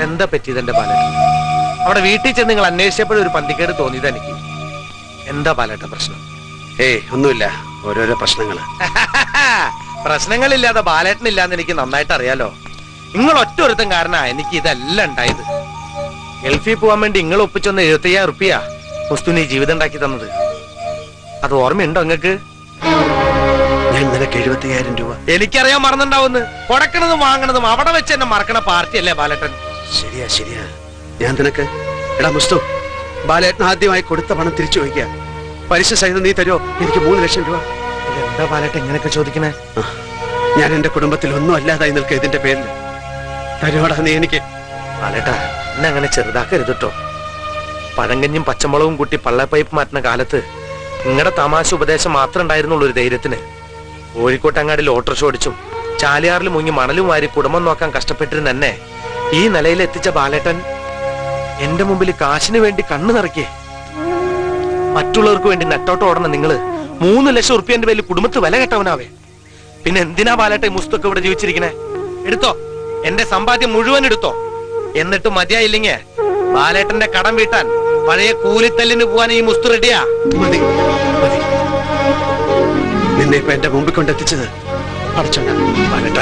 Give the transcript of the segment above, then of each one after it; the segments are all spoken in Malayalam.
എന്താ പറ്റിയത് എന്റെ ബാലേട്ടൻ അവിടെ വീട്ടിൽ ചെന്ന് നിങ്ങൾ അന്വേഷിച്ചപ്പോഴും ഒരു പന്തിക്കേട് തോന്നിയത് എനിക്ക് എന്താ ബാലേട്ട പ്രശ്നം ഏയ് ഒന്നുമില്ല ഓരോരോ പ്രശ്നങ്ങള് പ്രശ്നങ്ങളില്ലാതെ ബാലേട്ടനില്ലാന്ന് എനിക്ക് നന്നായിട്ട് അറിയാലോ നിങ്ങൾ ഒറ്റ ഒരുത്തം കാരണ എനിക്ക് ഇതെല്ലാം ഉണ്ടായത് ഗൾഫിൽ പോവാൻ വേണ്ടി നിങ്ങൾ ഒപ്പിച്ചൊന്ന് എഴുപത്തയ്യായിരം റുപ്യ മുസ്തുനി ജീവിതം ഉണ്ടാക്കി തന്നത് അത് ഓർമ്മയുണ്ടോ നിങ്ങൾക്ക് ഞാൻ നിനക്ക് എഴുപത്തിയായിരം രൂപ എനിക്കറിയാൻ മറന്നുണ്ടാവുന്ന് കൊടുക്കണതും വാങ്ങണതും അവിടെ വെച്ച് എന്നെ മറക്കണ പാർട്ടിയല്ലേ ബാലേട്ടൻ ശരിയാ ശരിയാ ഞാൻ നിനക്ക് എടാ മുസ്തു ബാലേട്ടൻ ആദ്യമായി കൊടുത്ത പണം തിരിച്ചു വയ്ക്കുക പലിശ സഹിതം നീ തരുമോ എനിക്ക് മൂന്ന് ലക്ഷം രൂപ എന്താ ബാലേട്ടൻ ഇങ്ങനെയൊക്കെ ചോദിക്കണേ ആ, ഞാൻ എന്റെ കുടുംബത്തിൽ ഒന്നും അല്ലാതായി നിൽക്കുക ഇതിന്റെ പേരിൽ തരുവാടാ നീ എനിക്ക് ബാലേട്ടാ എന്നെ അങ്ങനെ ചെറുതാക്കരുത് കേട്ടോ പഴങ്കഞ്ഞും പച്ചമുളകും കൂട്ടി പള്ളപ്പൈപ്പ് മാറ്റുന്ന കാലത്ത് നിങ്ങളുടെ തമാശ ഉപദേശം മാത്രം ഉണ്ടായിരുന്നുള്ളൂ ഒരു ധൈര്യത്തിന് കോഴിക്കോട്ടങ്ങാടിൽ ഓട്ടോറിക്ഷ ഓടിച്ചും ചാലിയാറിൽ മുങ്ങി മണലും വാരി കുടുംബം നോക്കാൻ കഷ്ടപ്പെട്ടിരുന്ന എന്നെ ഈ നിലയിൽ എത്തിച്ച ബാലേട്ടൻ എന്റെ മുമ്പിൽ കാശിന് വേണ്ടി കണ്ണു നിറയ്ക്കേ മറ്റുള്ളവർക്ക് വേണ്ടി നെട്ടോട്ട് ഓടണ നിങ്ങള് മൂന്ന് ലക്ഷം ഉറുപ്പ്യന്റെ പേരിൽ കുടുംബത്ത് വില കെട്ടവനാവേ പിന്നെ എന്തിനാ ബാലേട്ട ഈ മുസ്തൊക്കെ ഇവിടെ ജീവിച്ചിരിക്കണേ എടുത്തോ എന്റെ സമ്പാദ്യം മുഴുവൻ എടുത്തോ എന്നിട്ട് മതിയായില്ലെങ്കിൽ ബാലേട്ടന്റെ കടം വീട്ടാൻ പഴയ കൂലിത്തല്ലിന് പോവാൻ ഈ മുസ്തു റെഡിയാ മതി മതി നിന്നെ ഇപ്പൊ എന്റെ മുമ്പിൽ കൊണ്ടെത്തിച്ചത് അടച്ചോണ്ട ബാലേട്ടാ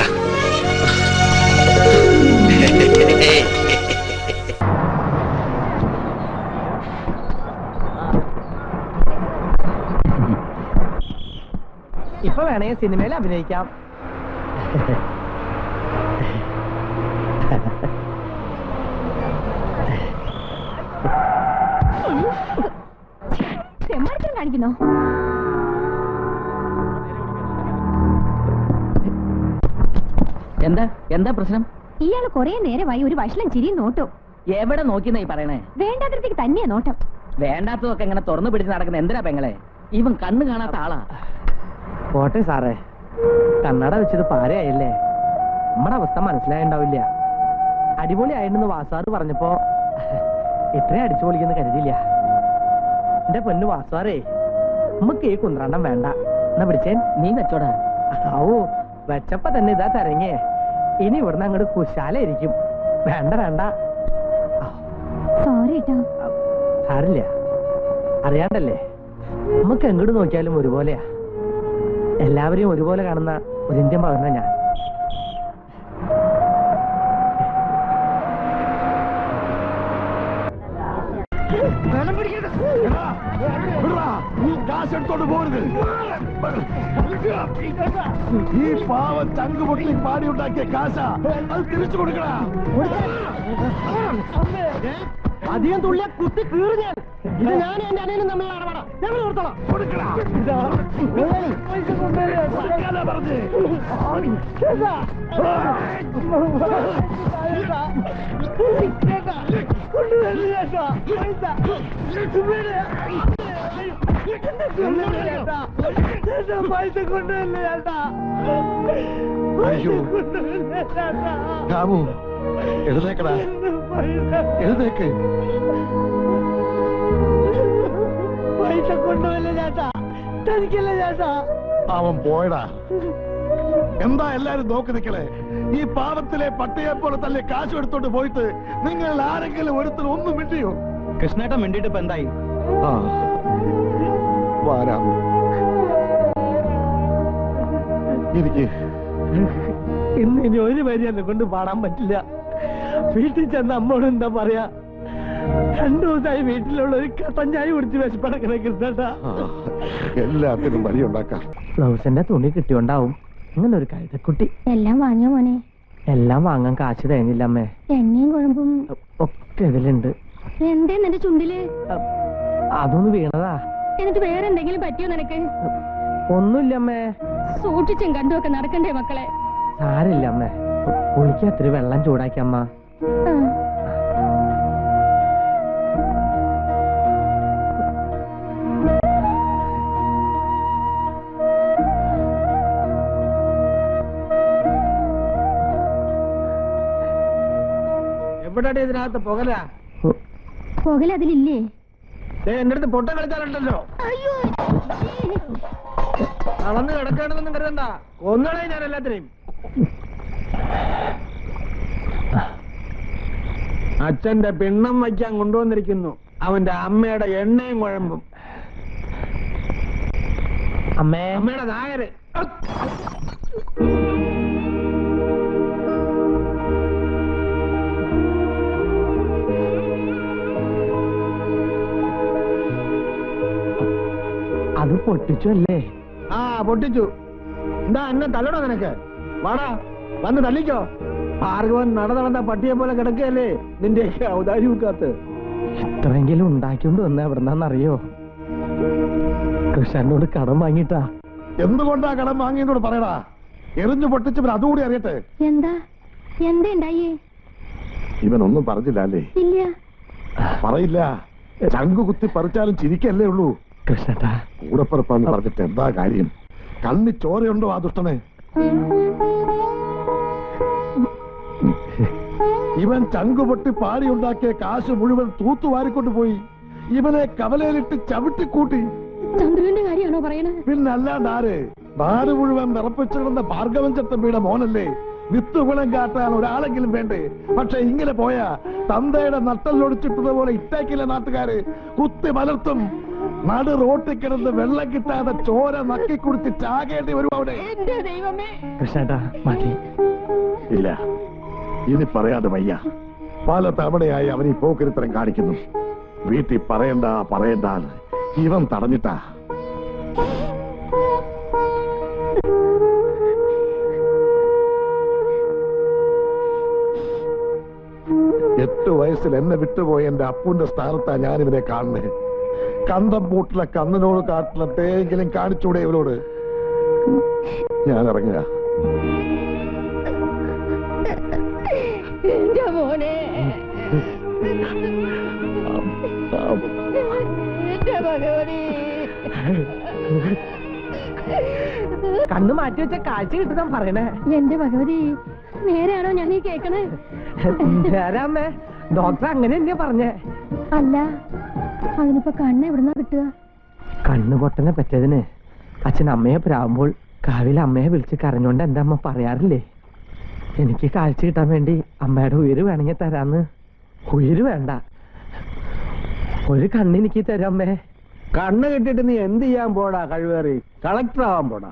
ഇപ്പൊ വേണേ സിനിമയിൽ അഭിനയിക്കാം തെമ്മാടിത്തരം കാണിക്കുന്നോ എന്താ എന്താ പ്രശ്നം ഇയാള് കൊറേ നേരമായി ഒരു വഷളം ചിരിയും നോട്ടും എവിടെ നോക്കിന്നാ ഈ പറയണേ വേണ്ടാത്തിടത്തേക്ക് തന്നെയാ നോട്ടം വേണ്ടാത്തതൊക്കെ ഇങ്ങനെ തുറന്നു പിടിച്ച് നടക്കുന്ന എന്തിനാ പെങ്ങളെ ഇവൻ കണ്ണ് കാണാത്ത ആളാ പോട്ടെ സാറേ കണ്ണട വെച്ചത് പാരയായില്ലേ നമ്മുടെ അവസ്ഥ മനസ്സിലായിണ്ടാവില്ല അടിപൊളിയായിട്ടെന്ന് വാസാറ് പറഞ്ഞപ്പോ ഇത്രയും അടിച്ചു പൊളിക്കുന്ന കരുതിയില്ല എന്റെ പൊന്നു വാസാറേ നമുക്ക് ഈ കുന്ത്രണ്ടം വേണ്ട എന്നാ പിടിച്ചേൻ നീ വെച്ചോടാ ആവൂ വെച്ചപ്പോ തന്നെ ഇതാ തരങ്ങേ ഇനി ഇവിടുന്ന് അങ്ങോട്ട് കുശാലായിരിക്കും വേണ്ട വേണ്ട സോറി കേട്ടോ സാരില്ല അറിയാണ്ടല്ലേ നമുക്ക് എങ്ങോട്ട് നോക്കിയാലും ഒരുപോലെയാ എല്ലാവരെയും ഒരുപോലെ കാണുന്ന ഒരു ഇന്ത്യൻ പൗരനാ ഞാൻ കാശെടുത്തോണ്ട് പോരുത് ഈ പാവ ചങ്ക് പൊട്ടി പാടി ഉണ്ടാക്കിയ കാശ അത് തിരിച്ചു കൊടുക്കണ അധികം തുള്ളിയ കുത്തി കീറി ഞാൻ ഇത് ഞാൻ എന്റെ അനിയനും തമ്മിലാണ് പടം ഞങ്ങൾ കൊടുത്തോളാം പറഞ്ഞേ അയ്യോ രാമു എഴുതേക്കടാ എഴുതേക്ക് പൈസ കൊണ്ടുവല്ല ചേട്ടാ തനിക്കല്ല ചേട്ടാ അവൻ പോയടാ എന്താ എല്ലാരും നോക്കി നിക്കലേ ഈ പാവത്തിലെ പട്ടിയെ പോലെ തല്ലേ കാശ് എടുത്തോണ്ട് പോയിട്ട് നിങ്ങൾ ആരെങ്കിലും ഒരുത്തർ ഒന്നും മിണ്ടിയോ കൃഷ്ണേട്ടൻ വേണ്ടിട്ട് ഇപ്പൊ എന്തായി ആ വാരാം എനിക്ക് ഇന്ന് ഇനി ഒരു വരി എന്നെ കൊണ്ട് പാടാൻ പറ്റില്ല വീട്ടിൽ ചെന്ന് അമ്മോട് എന്താ പറയാ രണ്ടു ദിവസമായി വീട്ടിലുള്ള ഒരു കട്ടൻ ചായ കുടിച്ച് വിശപ്പടക്കണേ കൃഷ്ണേട്ടാ ആ, എല്ലാത്തിനും വഴിയുണ്ടാക്കാം ബ്ലൗസിന്റെ തുണി കിട്ടിയോണ്ടാവും അങ്ങനെ ഒരു കഴുതക്കുട്ടി എല്ലാം വാങ്ങിയോ മോനെ എല്ലാം വാങ്ങാൻ കാശ് തേങ്ങില്ല അമ്മേ എണ്ണയും കുഴമ്പും ഒക്കെ ഇതിലുണ്ട് എന്തേ നിന്റെ ചുണ്ടില് അതൊന്ന് വീണതാ എന്നിട്ട് വേറെ എന്തെങ്കിലും പറ്റിയോ നിനക്ക് ഒന്നുമില്ല അമ്മേ സൂക്ഷിച്ചും കണ്ടുമൊക്കെ നടക്കണ്ടേ മക്കളെ സാരില്ല അമ്മേ പുളിക്ക് അത്തിരി വെള്ളം ചൂടാക്കി അമ്മ ആ. എവിടെ ഇതിനകത്ത് പുകല പുകൽ അതിലില്ലേ എന്റെ അടുത്ത് പൊട്ട കളിച്ചാലുണ്ടല്ലോ അയ്യോ അളന്ന് കിടക്കണമെന്നൊന്നും കരുതണ്ട കൊന്നളെ ഞാൻ എല്ലാത്തിനെയും അച്ഛന്റെ പിണ്ണം വയ്ക്കാൻ കൊണ്ടുവന്നിരിക്കുന്നു അവന്റെ അമ്മയുടെ എണ്ണയും കുഴമ്പും അമ്മേ അമ്മയുടെ നായര് അത് പൊട്ടിച്ചു അല്ലേ ആ പൊട്ടിച്ചു എന്താ എന്നെ തല്ലണോ നിനക്ക് വാടാ വന്ന് തല്ലിക്കോ ഭാർഗവൻ നട നടന്ന പട്ടിയെ പോലെ കിടക്കുകയല്ലേ നിന്റെയൊക്കെ ഔദാര്യമൊക്കാത്ത് ഇത്രയെങ്കിലും ഉണ്ടാക്കിക്കൊണ്ട് വന്ന എവിടെന്നാന്നറിയോ കൃഷ്ണനോട് കടം വാങ്ങിട്ടാ എന്തുകൊണ്ടാ കടം വാങ്ങിയെന്നോട് പറയടാ എറിഞ്ഞു പൊട്ടിച്ചവൻ അതുകൂടി അറിയട്ടെ എന്താ എന്താ ഉണ്ടായേ ഇവനൊന്നും പറഞ്ഞില്ല അല്ലേ ഇല്ല പറയില്ല ചങ്കു കുത്തി പറിച്ചാലും ചിരിക്കല്ലേ ഉള്ളൂ കൃഷ്ണട്ടാ കൂടപ്പിറപ്പാന്ന് പറഞ്ഞിട്ട് എന്താ കാര്യം കണ്ണി ചോരയുണ്ടോ ആ ദുഷ്ടനെ ഇവൻ ചങ്കുപൊട്ടി പാടിയുണ്ടാക്കിയ കാശ് മുഴുവൻ തൂത്തുവാരിക്കൊണ്ട് പോയി ഇവനെ കവലയിലിട്ട് ചവിട്ടിക്കൂട്ടി ചന്ദ്രുവിന്റെ കാര്യമാണോ പറയണത് പിന്നല്ലാണ്ട് ആര് നാട് മുഴുവൻ നിറപ്പിച്ചിരുന്ന ഭാർഗവൻ ചട്ടമ്പിയുടെ മോനല്ലേ വിത്ത് ഗുണം കാട്ടാൻ ഒരാളെങ്കിലും വേണ്ടേ പക്ഷെ ഇങ്ങനെ പോയാ തന്തയുടെ നട്ടല്ലൊടിച്ചിട്ടതുപോലെ ഇട്ടേക്കില്ല നാട്ടുകാര് കുത്തി മലർത്തും നടു റോട്ടിൽ കിടന്ന് വെള്ളം കിട്ടാതെ ചോര നക്കി കുടിച്ച് ചാകേണ്ടി വരും അവിടെ എന്റെ ദൈവമേ കൃഷ്ണട്ടാ മതി ഇല്ല ഇനി പറയാതെ വയ്യ പല തവണയായി അവൻ ഈ പോക്കിരിത്തരം കാണിക്കുന്നു വീട്ടിൽ പറയണ്ട പറയണ്ട ഇവൻ തടഞ്ഞിട്ടാ എട്ട് വയസ്സിൽ എന്നെ വിട്ടുപോയ എന്റെ അപ്പുന്റെ സ്ഥാനത്താ ഞാനിവനെ കാണുന്നത് കണ്ടം പൂട്ടിലെ കന്നിനോട് കാട്ടിലത്തെങ്കിലും കാണിച്ചൂടെ ഇവരോട് ഞാൻ ഇറങ്ങുക എന്റെ മോനെ എന്റെ ഭഗവതി കണ്ണ് മാറ്റി വെച്ച കാഴ്ച കിട്ടുന്ന പറയണേ എന്റെ ഭഗവതി നേരാണോ ഞാൻ ഈ കേക്കണേ നേരാമ്മേ ഡോക്ടർ അങ്ങനെ തന്നെയാ പറഞ്ഞേ അല്ല അതിനിപ്പോ കണ്ണ് എവിടുന്നാ കിട്ടുക കണ്ണ് പൊട്ടനെ പറ്റിയതിന് അച്ഛൻ അമ്മയെ പ്രാവുമ്പോൾ കാവിലെ അമ്മയെ വിളിച്ച് കരഞ്ഞോണ്ട് എന്റെ അമ്മ പറയാറില്ലേ എനിക്ക് കാഴ്ച കിട്ടാൻ വേണ്ടി അമ്മയുടെ ഉയിര് വേണമെങ്കിൽ തരാന്ന് ഉയിര് വേണ്ട ഒരു കണ്ണ് എനിക്ക് തരാം അമ്മേ കണ്ണ് കിട്ടിയിട്ട് നീ എന്ത് ചെയ്യാൻ പോടാ കഴിവേറി കളക്ടർ ആവാൻ പോടാ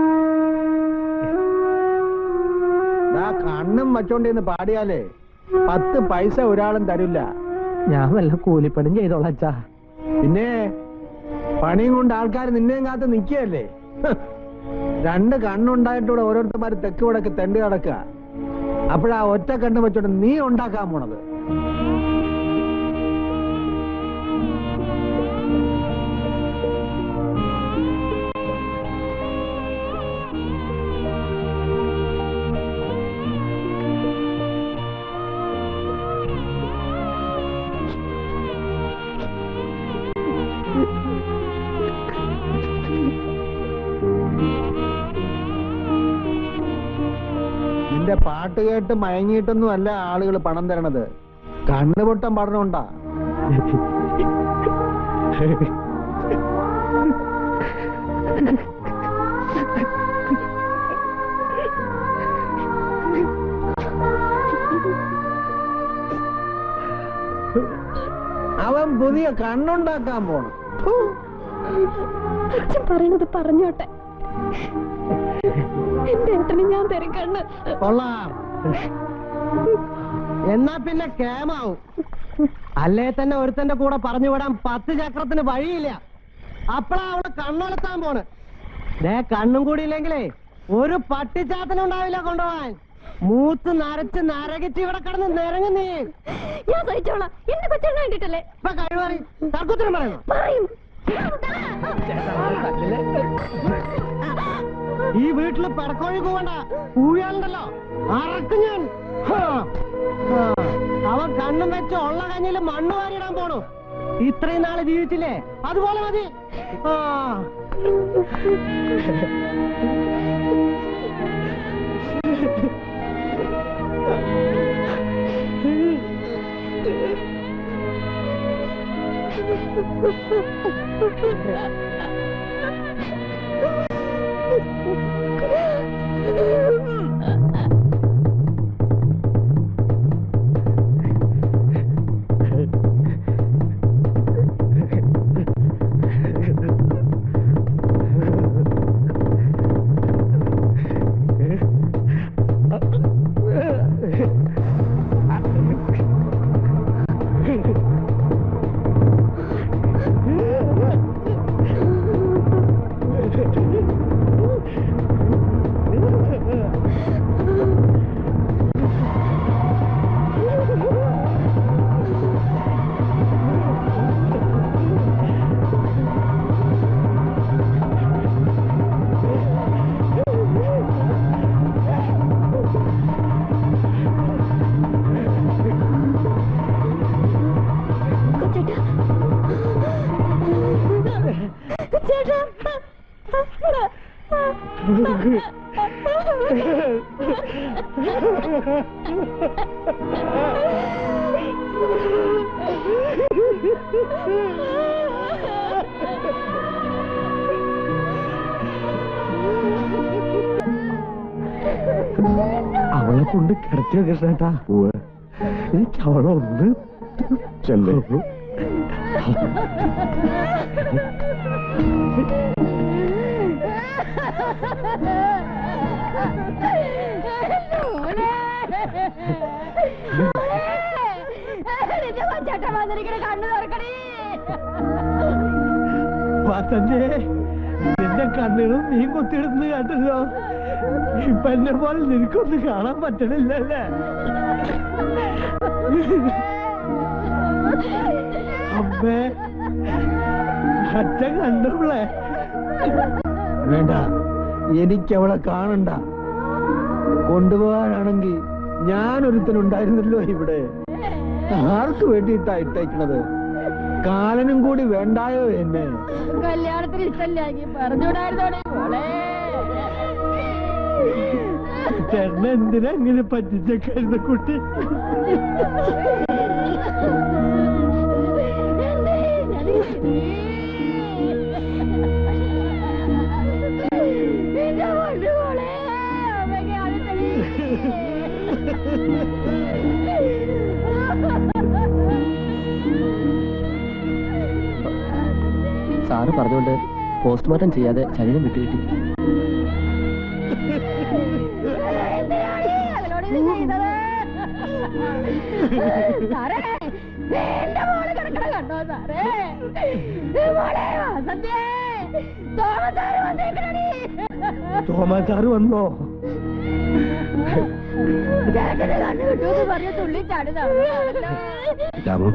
ദാ കണ്ണും വച്ചോണ്ടിന്ന് പാടിയാലേ പത്ത് പൈസ ഒരാളും തരില്ല ഞാൻ വല്ല കൂലിപ്പണിയും ചെയ്തോളാം അച്ഛാ പിന്നെ പണിയും കൊണ്ട് ആൾക്കാർ നിന്നെയും കാത്ത് നിൽക്കുകയല്ലേ രണ്ട് കണ്ണുണ്ടായിട്ടൂടെ ഓരോരുത്തന്മാര് തെക്ക് വടക്ക് തെണ്ടി നടക്കുക അപ്പോഴാ ഒറ്റ കണ്ണ് വെച്ചോണ്ട് നീ ഉണ്ടാക്കാൻ പോണത് നിന്റെ പാട്ട് കേട്ട് മയങ്ങിയിട്ടൊന്നും അല്ല ആളുകൾ പണം തരണത് കണ്ണുപൊട്ടം പഠനമുണ്ടാ അവൻ പുതിയ കണ്ണുണ്ടാക്കാൻ പോണം അച്ഛൻ പറയണത് പറഞ്ഞോട്ടെ എന്റെ ഏട്ടന് ഞാൻ തരും കണ്ണ് കൊള്ളാം എന്നാ പിന്നെ കേമാവും അല്ലേ തന്നെ ഒരുത്തന്റെ കൂടെ പറഞ്ഞു വിടാൻ പത്ത് ചക്രത്തിന് വഴിയില്ല അപ്പളാ അവള് കണ്ണെളുത്താൻ പോണ് ദേ കണ്ണും കൂടി ഇല്ലെങ്കിലേ ഒരു പട്ടിച്ചാത്തനുണ്ടാവില്ല കൊണ്ടുപോവാൻ മൂത്ത് നരച്ച് നരകിച്ച് ഇവിടെ കിടന്ന് നിരങ്ങി നീ ഞാൻ സഹിച്ചോളാം എന്റെ കൊച്ചെണ്ണ വേണ്ടിട്ടല്ലേ ഇപ്പൊ കഴിവറി തർക്കുത്തരം പറയുന്നു പറയും ഈ വീട്ടില് പെടക്കോഴി കൂവണ്ട കൂവിയാലുണ്ടല്ലോ അറക്കും ഞാൻ ഹാ. ഹാ. അവൻ കണ്ണും വെച്ച് ഉള്ള കഞ്ഞില് മണ്ണ് വാരിയിടാൻ പോണു ഇത്രയും നാള് ജീവിച്ചില്ലേ അതുപോലെ മതി ആ അവളെ കൊണ്ട് കിടത്തിയ കൃഷ്ണേട്ടാ എനിക്ക് അവളെ ഒന്ന് ചെല്ലു ചേട്ടൻ വന്നിരിക്കണ കണ്ണു തുറക്കണേ വാസന്റെ നിന്റെ കണ്ണുകളും നീ കുത്തിയിടുന്നത് കേട്ടല്ലോ ഇപ്പൊ എന്നെ പോലെ നിനക്കൊന്നും കാണാൻ പറ്റണില്ലല്ലേ അമ്മേ അച്ഛൻ കണ്ടവളെ വേണ്ട എനിക്ക് അവളെ കാണണ്ട കൊണ്ടുപോകാനാണെങ്കിൽ ഞാൻ ഒരുത്തനുണ്ടായിരുന്നല്ലോ ഇവിടെ ആർക്ക് വേണ്ടിയിട്ടാ ഇട്ടേക്കണത് കാലനും കൂടി വേണ്ടായോ എന്നെ കല്യാണത്തിന് ഇഷ്ടമില്ലെങ്കിൽ പറഞ്ഞുവിടായിരുന്നോടെ മോളെ ചേട്ടനെ എന്തിനാ ഇങ്ങനെ പറ്റിച്ചേക്കായിരുന്ന കുട്ടി എന്റെ പൊന്നു മോളെ അമ്മയ്ക്ക് അടുത്തടി സാറ് പറഞ്ഞുകൊണ്ട് പോസ്റ്റ്മോർട്ടം ചെയ്യാതെ ശരീരം വിട്ടുകിട്ടി എന്തിനാണ് അവളോട് ഇത് ചെയ്തത്? സാറേ എന്റെ മോള് കിടക്കണ കണ്ടോ സാറേ മോളെ വസന്തേ തോമസാറ് വന്നേക്കണടി തോമാച്ചാറ് വന്നോ ചേട്ടന് കണ്ണു കിട്ടുമെന്ന് പറഞ്ഞ് തുള്ളി ചാടി നടന്നതാണല്ലോ. രാമു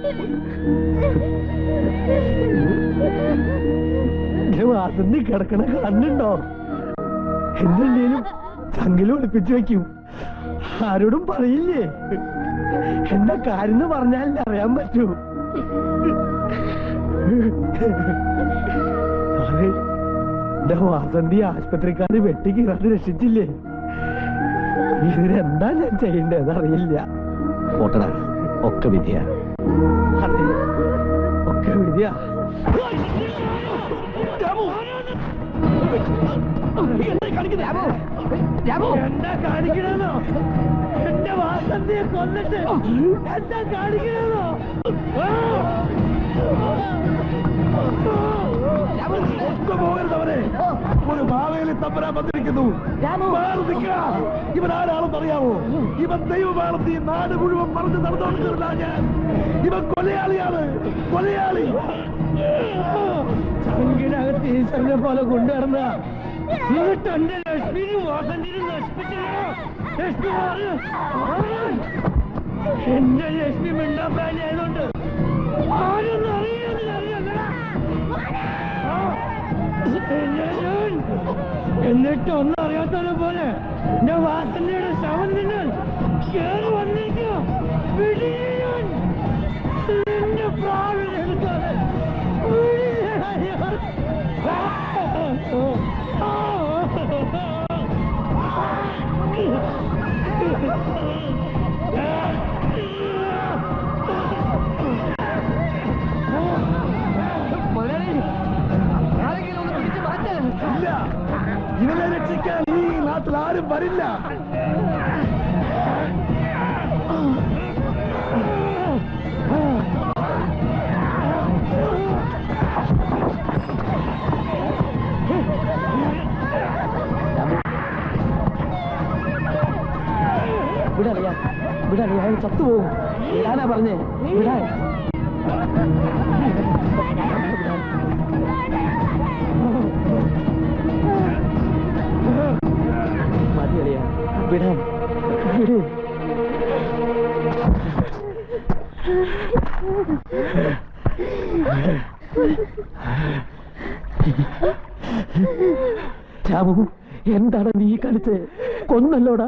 വാസന്തി കിടക്കണ കണ്ണുണ്ടോ എന്തുണ്ടേലും ചങ്കിലും ഒളിപ്പിച്ചു വെക്കും ആരോടും പറയില്ലേ എന്താ കാര്യം എന്ന് പറഞ്ഞാലേ അറിയാൻ പറ്റൂ സാറേ എന്റെ വാസന്തി ആശുപത്രിക്കാര് വെട്ടിക്കീറാതെ രക്ഷിച്ചില്ലേ ഇതിനെന്താ ഞാൻ ചെയ്യേണ്ടത് അറിയില്ല പോട്ടടാ ഒക്കെ വിധിയ അതെ ഒക്കെ വിധിയ എന്താ കാണിക്കണെന്നോ എന്റെ വാസന്തിയെ കൊന്നിട്ട് എന്താ കാണിക്കണെന്നോ പോകരുതവരെ ഒരു ഭാവയിൽ തമ്പരാൻ വന്നിരിക്കുന്നു മാറി നിൽക്കുക. ഇവൻ ആരാണെന്ന് അറിയാമോ ഇവൻ ദൈവമാണെന്ന് ഈ നാട് മുഴുവൻ പറഞ്ഞു നടന്നുകൊണ്ടിരുന്ന ഞാൻ ഇവൻ കൊലയാളിയാണ് കൊലയാളി ചങ്കിനകത്ത് ഈശ്വരനെ പോലെ കൊണ്ടുവരുന്ന എന്നിട്ട് എന്റെ ലക്ഷ്മിനും വാസന്തിനും നശിപ്പിച്ചല്ലോ ലക്ഷ്മി മാറ്. മാറ്. എന്റെ ലക്ഷ്മി മിണ്ടാപ്പാനായതുകൊണ്ട് ആരൊന്നും അറിയുന്നില്ല അറിയാം എന്നിട്ട് ഒന്നും അറിയാത്തവരെ പോലെ എന്റെ വാസന്തിയുടെ ശവം നിങ്ങൾ കേറി വന്നിരിക്കുക വിടിയാൻ നിന്റെ പ്രാവിനെ എടുക്കാതെ ഇല്ല ഇവനെ രക്ഷിക്കാൻ ഈ നാട്ടിൽ ആരും വരില്ല വിടറിയാ വിടറിയാ അയാൾ ചത്തുപോകും വിടാനാ പറഞ്ഞേ വിടാൻ മതി അളിയാ വിടാൻ വിട് രാമു എന്താണ് നീ കളിച്ച് കൊന്നല്ലോടാ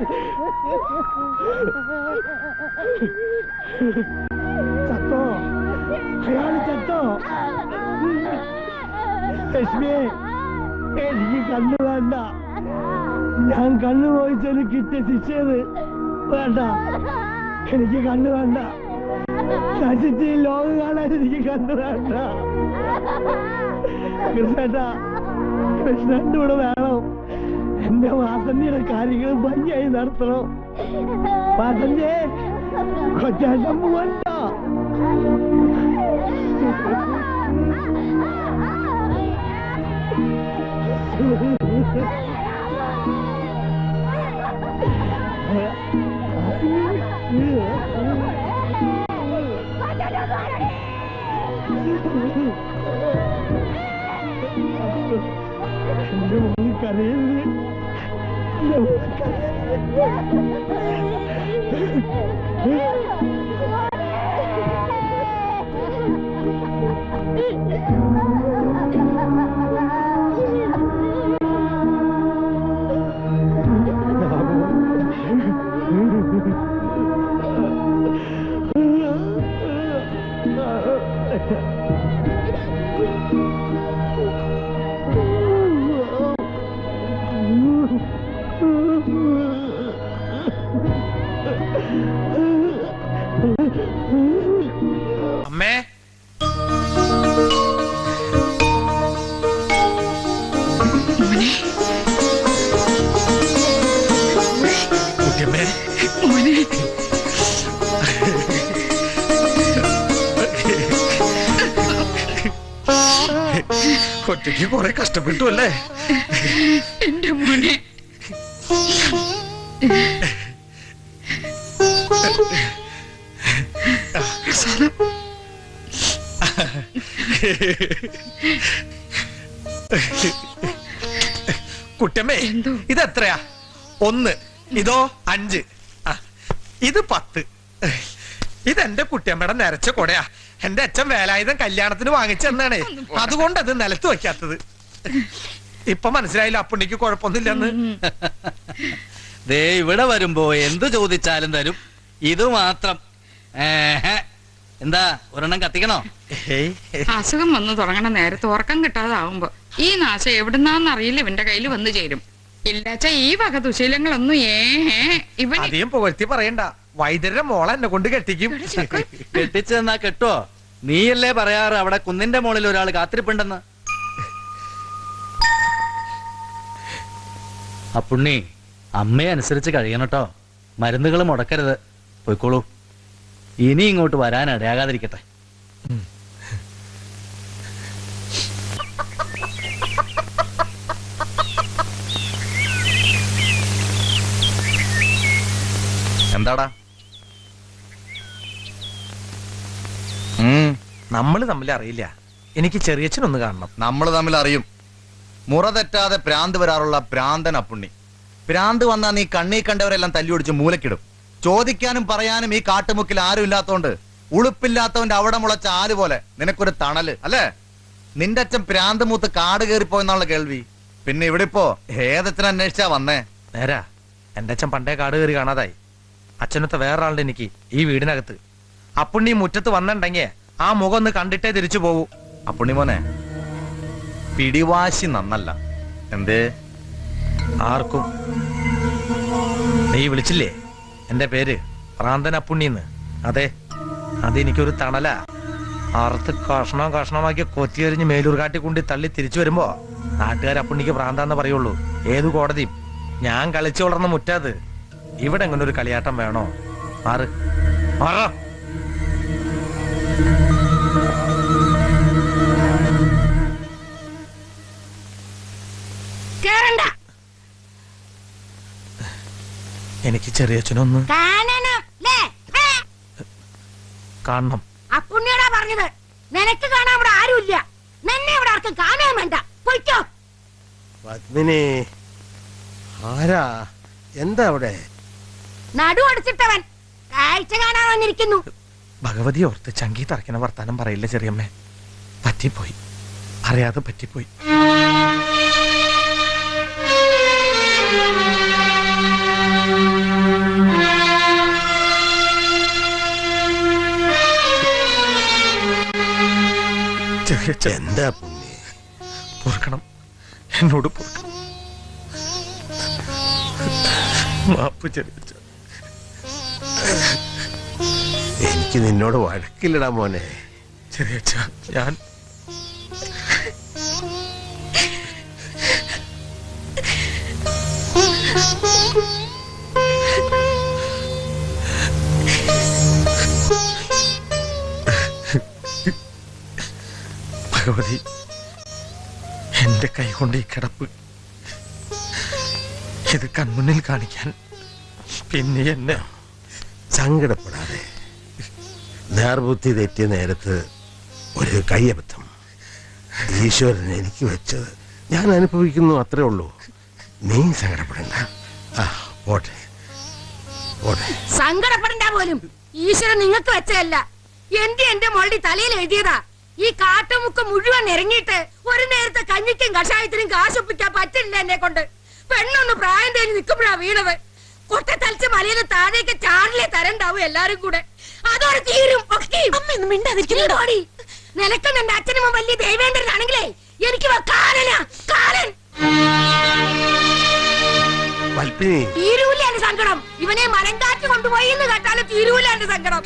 ചത്തോ അയാൾ ചത്തോ ലക്ഷ്മിയെ എനിക്ക് കണ്ണു വേണ്ട ഞാൻ കണ്ണു പോയിച്ചത് കിട്ടിയ ശിക്ഷയത് വേണ്ട എനിക്ക് കണ്ണു വേണ്ട നശിച്ച് ഈ ലോകം കാണാൻ എനിക്ക് കണ്ണു വേണ്ട കൃഷ്ണേട്ടാ കൃഷ്ണന്റെ കൂടെ വേണം എന്റെ വാസന്തിയുടെ കാര്യങ്ങൾ ഭംഗിയായി നടത്തണം വാസന്തിയെ കൊച്ചാട്ടം പോവണ്ടോ എന്റെ മോന് കരയരുത് എന്റെ മോന് അമ്മേ കുട്ടിയമ്മേ ഒറ്റയ്ക്ക് കുറെ കഷ്ടപ്പെട്ടു അല്ലേ എന്റെ മോനെ കുട്ടിയമ്മേ എന്തോ? ഇത് എത്രയാ ഒന്ന് ഇതോ അഞ്ച് ആ, ഇത് പത്ത് ഇതെന്റെ കുട്ടിയമ്മയുടെ നരച്ച കൊടയാ എന്റെ അച്ഛൻ വേലായുധം കല്യാണത്തിന് വാങ്ങിച്ചെന്നാണ് അതുകൊണ്ട് അത് നിലത്ത് വെക്കാത്തത് ഇപ്പൊ മനസ്സിലായില്ല അപ്പുണ്ണിക്ക് കുഴപ്പമൊന്നുമില്ലെന്ന് ദേ ഇവിടെ വരുമ്പോ എന്ത് ചോദിച്ചാലും തരും ഇത് മാത്രം ഏഹ്. എന്താ ഒരെണ്ണം കത്തിക്കണോ ഹേയ്. അസുഖം വന്നു തുടങ്ങണ നേരത്ത് ഉറക്കം കിട്ടാതാവുമ്പോ ഈ നാശം എവിടുന്നാന്നറിയില്ല ഇവന്റെ കയ്യിൽ വന്നു ചേരും ഇല്ലാച്ച ഈ വക ദുശീലങ്ങളൊന്നും ഏഹേ ഇവൻ അധികം പുകഴ്ത്തി പറയണ്ട വൈദ്യരുടെ മോളെ എന്നെ കൊണ്ട് കെട്ടിക്കും കെട്ടിച്ചു തന്നാ കെട്ടോ നീയല്ലേ പറയാറ് അവിടെ കുന്നിന്റെ മുകളിൽ ഒരാൾ കാത്തിരിപ്പുണ്ടെന്ന് അപ്പുണ്ണി അമ്മയെ അനുസരിച്ച് കഴിയണട്ടോ മരുന്നുകൾ മുടക്കരുത് പോയിക്കോളൂ ഇനി ഇങ്ങോട്ട് വരാൻ ഇടയാകാതിരിക്കട്ടെ എന്താടാ നമ്മൾ തമ്മിൽ അറിയില്ല എനിക്ക് ചെറിയച്ഛനൊന്ന് കാണണം നമ്മൾ തമ്മിൽ അറിയും മുറ തെറ്റാതെ പ്രാന്ത് വരാറുള്ള പ്രാന്തൻ അപ്പുണ്ണി പ്രാന്ത് വന്നാ നീ കണ്ണീ കണ്ടവരെല്ലാം തല്ലിയൊടിച്ച് മൂലക്കിടും ചോദിക്കാനും പറയാനും ഈ കാട്ടുമുക്കിൽ ആരും ഇല്ലാത്തോണ്ട് ഉളുപ്പില്ലാത്തവന്റെ അവിടെ മുളച്ച ആല് പോലെ നിനക്കൊരു തണല് അല്ലേ നിന്റെ അച്ഛൻ പ്രാന്ത് മൂത്ത് കാട് കയറിപ്പോയെന്നുള്ള കേൾവി പിന്നെ ഇവിടെ ഇപ്പോ ഏതച്ഛൻ അന്വേഷിച്ചാ വന്നേ നേരാ എന്റെ അച്ഛൻ പണ്ടേ കാട് കയറി കാണാതായി അച്ഛനത്തെ വേറൊരാളുടെ എനിക്ക് ഈ വീടിനകത്ത് അപ്പുണ്ണി മുറ്റത്ത് വന്നിണ്ടെങ്കിൽ ആ മുഖം ഒന്ന് കണ്ടിട്ടേ തിരിച്ചു പോകൂ അപ്പുണ്ണി മോനെ പിടിവാശി നന്നല്ല എന്തേ ആർക്കും നീ വിളിച്ചില്ലേ എന്റെ പേര് പ്രാന്തൻ അപ്പുണ്ണിന്ന് അതെ അതെനിക്കൊരു തണല അറുത്ത് കഷ്ണം കഷ്ണമാക്കി കൊത്തിയെറിഞ്ഞ് മേലൂർ കാട്ടിക്കുണ്ടി തള്ളി തിരിച്ചു വരുമ്പോ നാട്ടുകാർ അപ്പുണ്ണിക്ക് പ്രാന്താന്ന് പറയുള്ളൂ ഏതു കോടതിയും ഞാൻ കളിച്ചു വളർന്ന മുറ്റാത് ഇവിടെ എങ്ങനെ ഒരു കളിയാട്ടം വേണോ മാറ് മാറാ കേറണ്ട എനിക്ക് ചെറിയച്ഛനൊന്ന് കാണണം ല്ലേ ഏ, കാണണം അപ്പുണ്ണിയോടാ പറഞ്ഞത് നിനക്ക് കാണാൻ ഇവിടെ ആരുമില്ല നിന്നെ ഇവിടെ ആർക്കും കാണാൻ വേണ്ട പൊയ്ക്കോ പത്മിനി ആരാ എന്താ അവിടെ നടു അടിച്ചിട്ടവൻ കാഴ്ച കാണാൻ വന്നിരിക്കുന്നു ഭഗവതി ഓർത്ത് ചങ്കി തറയ്ക്കണ വർത്താനം പറയില്ല ചെറിയമ്മേ പറ്റിപ്പോയി അറിയാതെ പറ്റിപ്പോയി ചെറിയ എന്താ പുണ്യ പൊറുക്കണം എന്നോട് പൊറുക്കണം മാപ്പ് ചെറിയ എനിക്ക് നിന്നോട് വഴക്കില്ലടാ മോനെ ചെറിയ ഞാൻ ഭഗവതി എന്റെ കൈകൊണ്ട് ഈ കിടപ്പ് ഇത് കൺമുന്നിൽ കാണിക്കാൻ പിന്നെ എന്നെ സങ്കടപ്പെടാതെ നേർബുദ്ധി തെറ്റിയ നേരത്ത് ഒരു കയ്യബദ്ധം ഈശ്വരൻ എനിക്ക് വെച്ചത് ഞാൻ അനുഭവിക്കുന്നു അത്രേ ഉള്ളൂ നീ സങ്കടപ്പെടണ്ട ആ പോട്ടെ പോട്ടെ സങ്കടപ്പെടണ്ട പോലും ഈശ്വരൻ നിങ്ങൾക്ക് വെച്ചതല്ല എന്റെ എന്റെ മോളുടെ തലയിൽ എഴുതിയതാ ഈ കാട്ടുമുക്ക് മുഴുവൻ ഇറങ്ങിയിട്ട് ഒരു നേരത്തെ കഞ്ഞിക്കും കഷായത്തിനും കാശൊപ്പിക്കാൻ പറ്റില്ല എന്നെ കൊണ്ട് പെണ്ണൊന്ന് പ്രായം തേഞ്ഞ് നിൽക്കുമ്പോഴാ വീണത് കൊട്ട തളിച്ച് മലയിൽ താഴേക്ക് ചാറിലെ തരണ്ടാവും എല്ലാരും കൂടെ അതോടെ തീരും ഒക്കെ മിണ്ടാതിരിക്കുന്നു നിലക്കുന്ന എന്റെ അച്ഛനും വലിയ ദേവേന്ദ്രനാണെങ്കിലേ എനിക്ക് ഇവ കാലനാ കാലൻ വൽപ്പിനി തീരൂല എന്റെ സങ്കടം ഇവനെ മലങ്കാറ്റ് കൊണ്ടുപോയി എന്ന് കേട്ടാലും തീരൂല എന്റെ സങ്കടം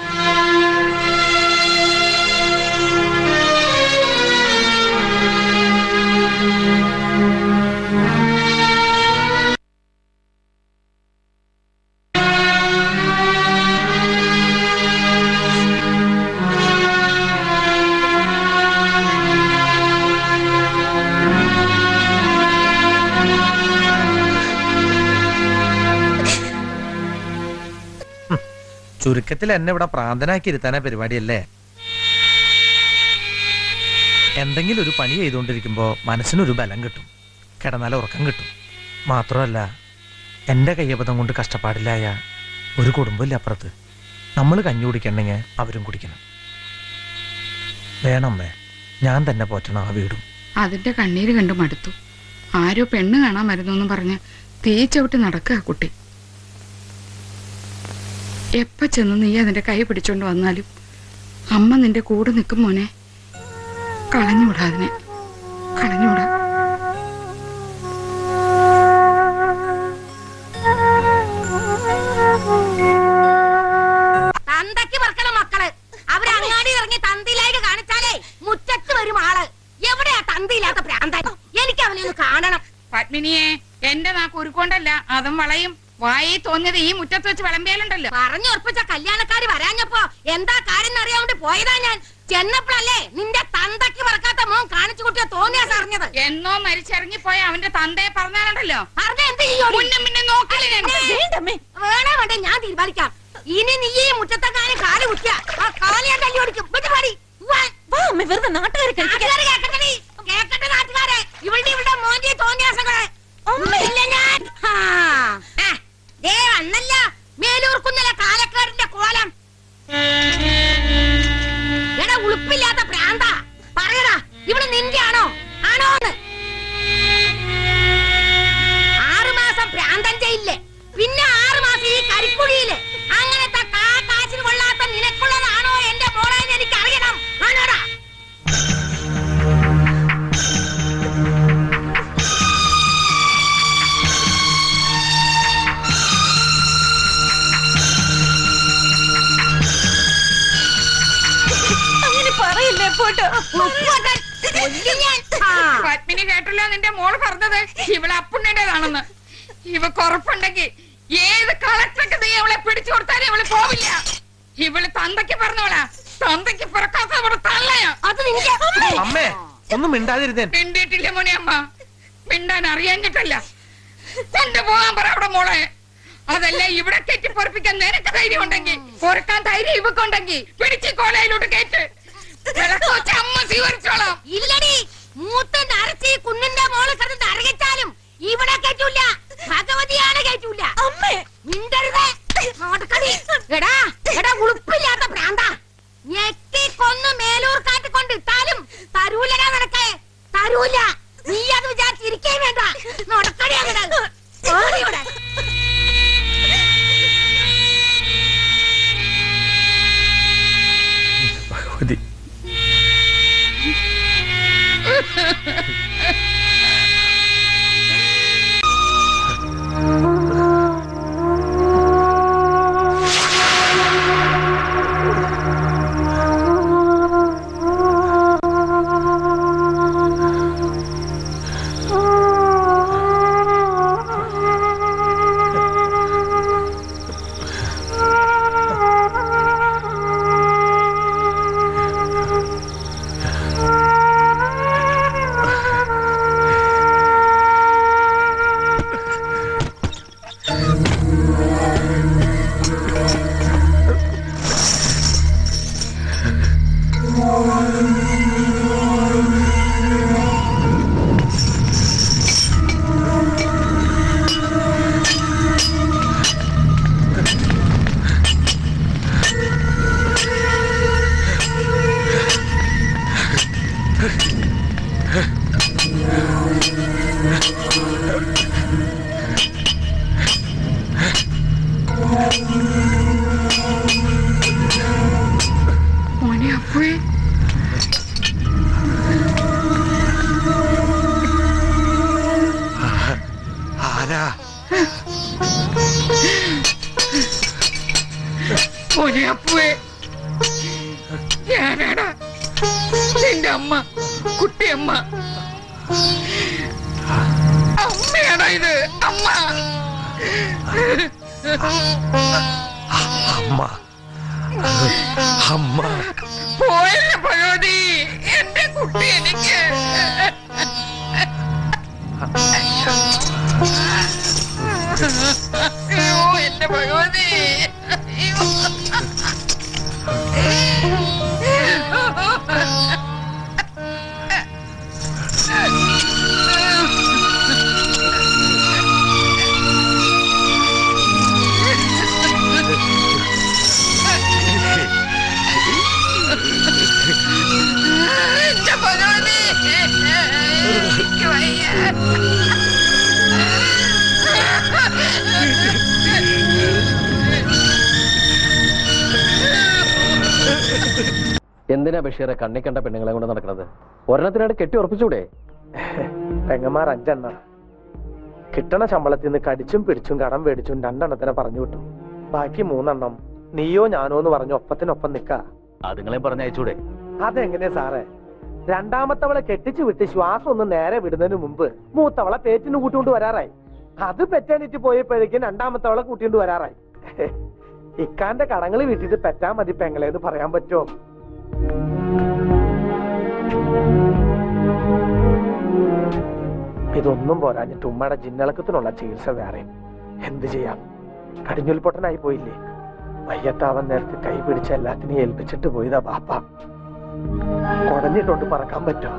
ചുരുക്കത്തിൽ എന്നെ ഇവിടെ പ്രാന്തനാക്കി ഇരുത്താനാ പരിപാടിയല്ലേ എന്തെങ്കിലും ഒരു പണി ചെയ്തുകൊണ്ടിരിക്കുമ്പോ മനസ്സിനൊരു ബലം കിട്ടും കിടന്നാൽ ഉറക്കം കിട്ടും മാത്രമല്ല എന്റെ കയ്യബദ്ധം കൊണ്ട് കഷ്ടപ്പാടില്ലായ ഒരു കുടുംബമില്ല അപ്പുറത്ത് നമ്മൾ കഞ്ഞി കുടിക്കണമെങ്കിൽ അവരും കുടിക്കണം വേണമ്മേ ഞാൻ തന്നെ പോറ്റണം ആ വീടും അതിന്റെ കണ്ണീര് കണ്ട് മടുത്തു ആരോ പെണ്ണ് കാണാൻ വരുന്നു എന്ന് പറഞ്ഞ് തീ ചവിട്ടി നടക്കുക കുട്ടി എപ്പ ചെന്ന് നീ അതിന്റെ കൈ പിടിച്ചോണ്ട് വന്നാലും അമ്മ നിന്റെ കൂടെ നിൽക്കും മോനെ കളഞ്ഞുവിടാ അതിനെ കളഞ്ഞുവിടാ തന്തയ്ക്ക് പറക്കണ മക്കള് അവര് അങ്ങാടി ഇറങ്ങി തന്തിയിലേക്ക് കാണിച്ചാലേ മുറ്റത്ത് വരും ആള് എവിടെയാ തന്തിയില്ലാത്ത പ്രാന്തൻ എനിക്ക് അവനെ ഒന്ന് കാണണം പത്മിനിയെ എന്റെ നാക്ക് ഉരുക്കൊണ്ടല്ല അതും വളയും വായി തോന്നിയത് ഈ മുറ്റത്ത് വെച്ച് വിളമ്പിയാലുണ്ടല്ലോ പറഞ്ഞുറപ്പിച്ച കല്യാണക്കാരി വരാഞ്ഞപ്പോ എന്താ കാര്യം അറിയാണ്ട് പോയതാ ഞാൻ ചെന്നപ്പോഴല്ലേ നിന്റെ തന്തയ്ക്ക് പറക്കാത്ത മോൻ കാണിച്ചു കുട്ടിയെ തോന്നിയാ അറിഞ്ഞത് എന്നോ മരിച്ചിറങ്ങിപ്പോയ അവന്റെ തന്തയെ പറഞ്ഞാലുണ്ടല്ലോ അറിഞ്ഞ എന്ത് ചെയ്യും മുന്നും പിന്നെ നോക്കില്ല ഞാൻ വേണേ വേണ്ടേ ഞാൻ തീരുമാനിക്കാം ഇനി നീ ഈ മുറ്റത്തെക്കാരും കാല് കുത്തിയ ആ കാല് ഞാൻ തല്ലി ഓടിക്കും പാടി വെറുതെ നാട്ടുകാരെ കേക്കട്ടെ നാട്ടുകാരെ ഇവളുടെ ഇവളുടെ മോന്റെ തോന്നിയാസങ്ങളെ ഇല്ല ഞാൻ ആ, ആ, ദേ വന്നല്ല മേലൂർക്കുന്നില്ല കാലക്കാരന്റെ കോലം എടാ ഉളുപ്പില്ലാത്ത പ്രാന്ത പറയടാ ഇവള് നിന്റെ ആണോ ആണോന്ന് ആറുമാസം പ്രാന്തൻ ചെയ്യില്ലേ പിന്നെ ആറുമാസം ഈ കരിക്കുഴിയില് അങ്ങനത്തെ കാ കാശിന് കൊള്ളാത്ത നിനക്കുള്ളതാണോ എന്റെ മോളെ എന്ന് എനിക്ക് അറിയണം ആണോടാ അങ്ങനെ പറയില്ലേ പോട്ടോ ഉപ്പുകൊണ്ടൻ. കൊല്ലും ഞാൻ. ആ. പത്മിനി കേട്ടല്ലോ നിന്റെ മോള് പറഞ്ഞത് ഇവളെ അപ്പുണ്ണിന്റേതാണെന്ന് ഇവക്ക് ഉറപ്പുണ്ടെങ്കിൽ ഏത് കളക്ടർക്ക് നീ അവളെ പിടിച്ചു കൊടുത്താലും ഇവള് പോവില്ല ഇവള് തന്തയ്ക്ക് പറഞ്ഞവളാ തന്തയ്ക്ക് പിറക്കാത്ത അവിടെ തള്ളയാ അത് നിന്റെ അമ്മേ ഒന്നും മിണ്ടാതിരുന്നേ മിണ്ടിയിട്ടില്ല മോനെ അമ്മ മിണ്ടാൻ അറിയാഞ്ഞിട്ടല്ല കൊണ്ടുപോകാൻ പറ അവിടെ മോളെ അതല്ല ഇവിടെ കെട്ടി പൊറപ്പിക്കാൻ നിനക്ക് ധൈര്യം ഉണ്ടെങ്കിൽ പൊറുക്കാൻ ധൈര്യം ഇവക്കുണ്ടെങ്കിൽ പിടിച്ച് കോലയിലോട്ട് കയറ്റ് വിളക്ക് വെച്ച് അമ്മ സ്വീകരിച്ചോളാം ഇല്ലടി മൂത്ത് നരച്ച് ഈ കുന്നിന്റെ മോള് കിടന്ന് നരകിച്ചാലും ഇവിടെ കേറ്റൂല ഭഗവതിയാണ് കേറ്റൂല അമ്മേ മിണ്ടരുത് നടക്കടി. എടാ എടാ ഉളുപ്പില്ലാത്ത പ്രാന്ത ഞെക്കി കൊന്ന് മേലൂർ കാട്ടി കൊണ്ട് ഇട്ടാലും തരൂലടാ നിനക്ക് തരൂല നീ അത് വിചാരിച്ചിരിക്കേ വേണ്ട നടക്കടി അങ്ങട് ഓടി ഇവിടെ ഭഗവതി അമ്മ കുട്ടിയമ്മ അമ്മയാണോ ഇത് അമ്മ അമ്മ അമ്മ പോയല്ലേ ഭഗവതി എന്റെ കുട്ടി എനിക്ക് അയ്യോ എന്റെ ഭഗവതി അയ്യോ. എന്റെ ഭഗവതി എനിക്ക് വയ്യ എന്തിനാ ബഷീറെ കണ്ണി കണ്ട പെണ്ണുങ്ങളെ കൊണ്ട് നടക്കുന്നത് ഒരെണ്ണത്തിനായിട്ട് കെട്ടി ഉറപ്പിച്ചൂടെ പെങ്ങന്മാർ അഞ്ചെണ്ണ കിട്ടണ ശമ്പളത്തിൽ നിന്ന് കടിച്ചും പിടിച്ചും കടം മേടിച്ചും രണ്ടെണ്ണത്തിനെ പറഞ്ഞു വിട്ടു ബാക്കി മൂന്നെണ്ണം നീയോ ഞാനോ എന്ന് പറഞ്ഞു ഒപ്പത്തിനൊപ്പം നിക്ക അതുങ്ങളെ പറഞ്ഞയച്ചൂടെ അതെങ്ങനെ സാറേ രണ്ടാമത്തവളെ കെട്ടിച്ചു വിട്ട് ശ്വാസം ഒന്ന് നേരെ വിടുന്നതിന് മുമ്പ് മൂത്തവളെ പേറ്റിന് കൂട്ടിക്കൊണ്ട് വരാറായി അത് പെറ്റാനിറ്റ് പോയപ്പോഴേക്കും രണ്ടാമത്തവളെ കൂട്ടിക്കൊണ്ട് വരാറായി ഇക്കാന്റെ കടങ്ങൾ വീട്ടിട്ട് പെറ്റാ മതി പെങ്ങളേന്ന് പറയാൻ പറ്റുമോ ഇതൊന്നും പോരാഞ്ഞിട്ട് ഉമ്മയുടെ ജിന്നളക്കത്തിനുള്ള ചികിത്സ വേറെയും എന്ത് ചെയ്യാം കടിഞ്ഞുൽ പൊട്ടനായി പോയില്ലേ വയ്യത്താവൻ നേരത്ത് കൈ പിടിച്ച് എല്ലാത്തിനെയും ഏൽപ്പിച്ചിട്ട് പോയതാ ബാപ്പ കുടഞ്ഞിട്ടോണ്ട് പറക്കാൻ പറ്റോ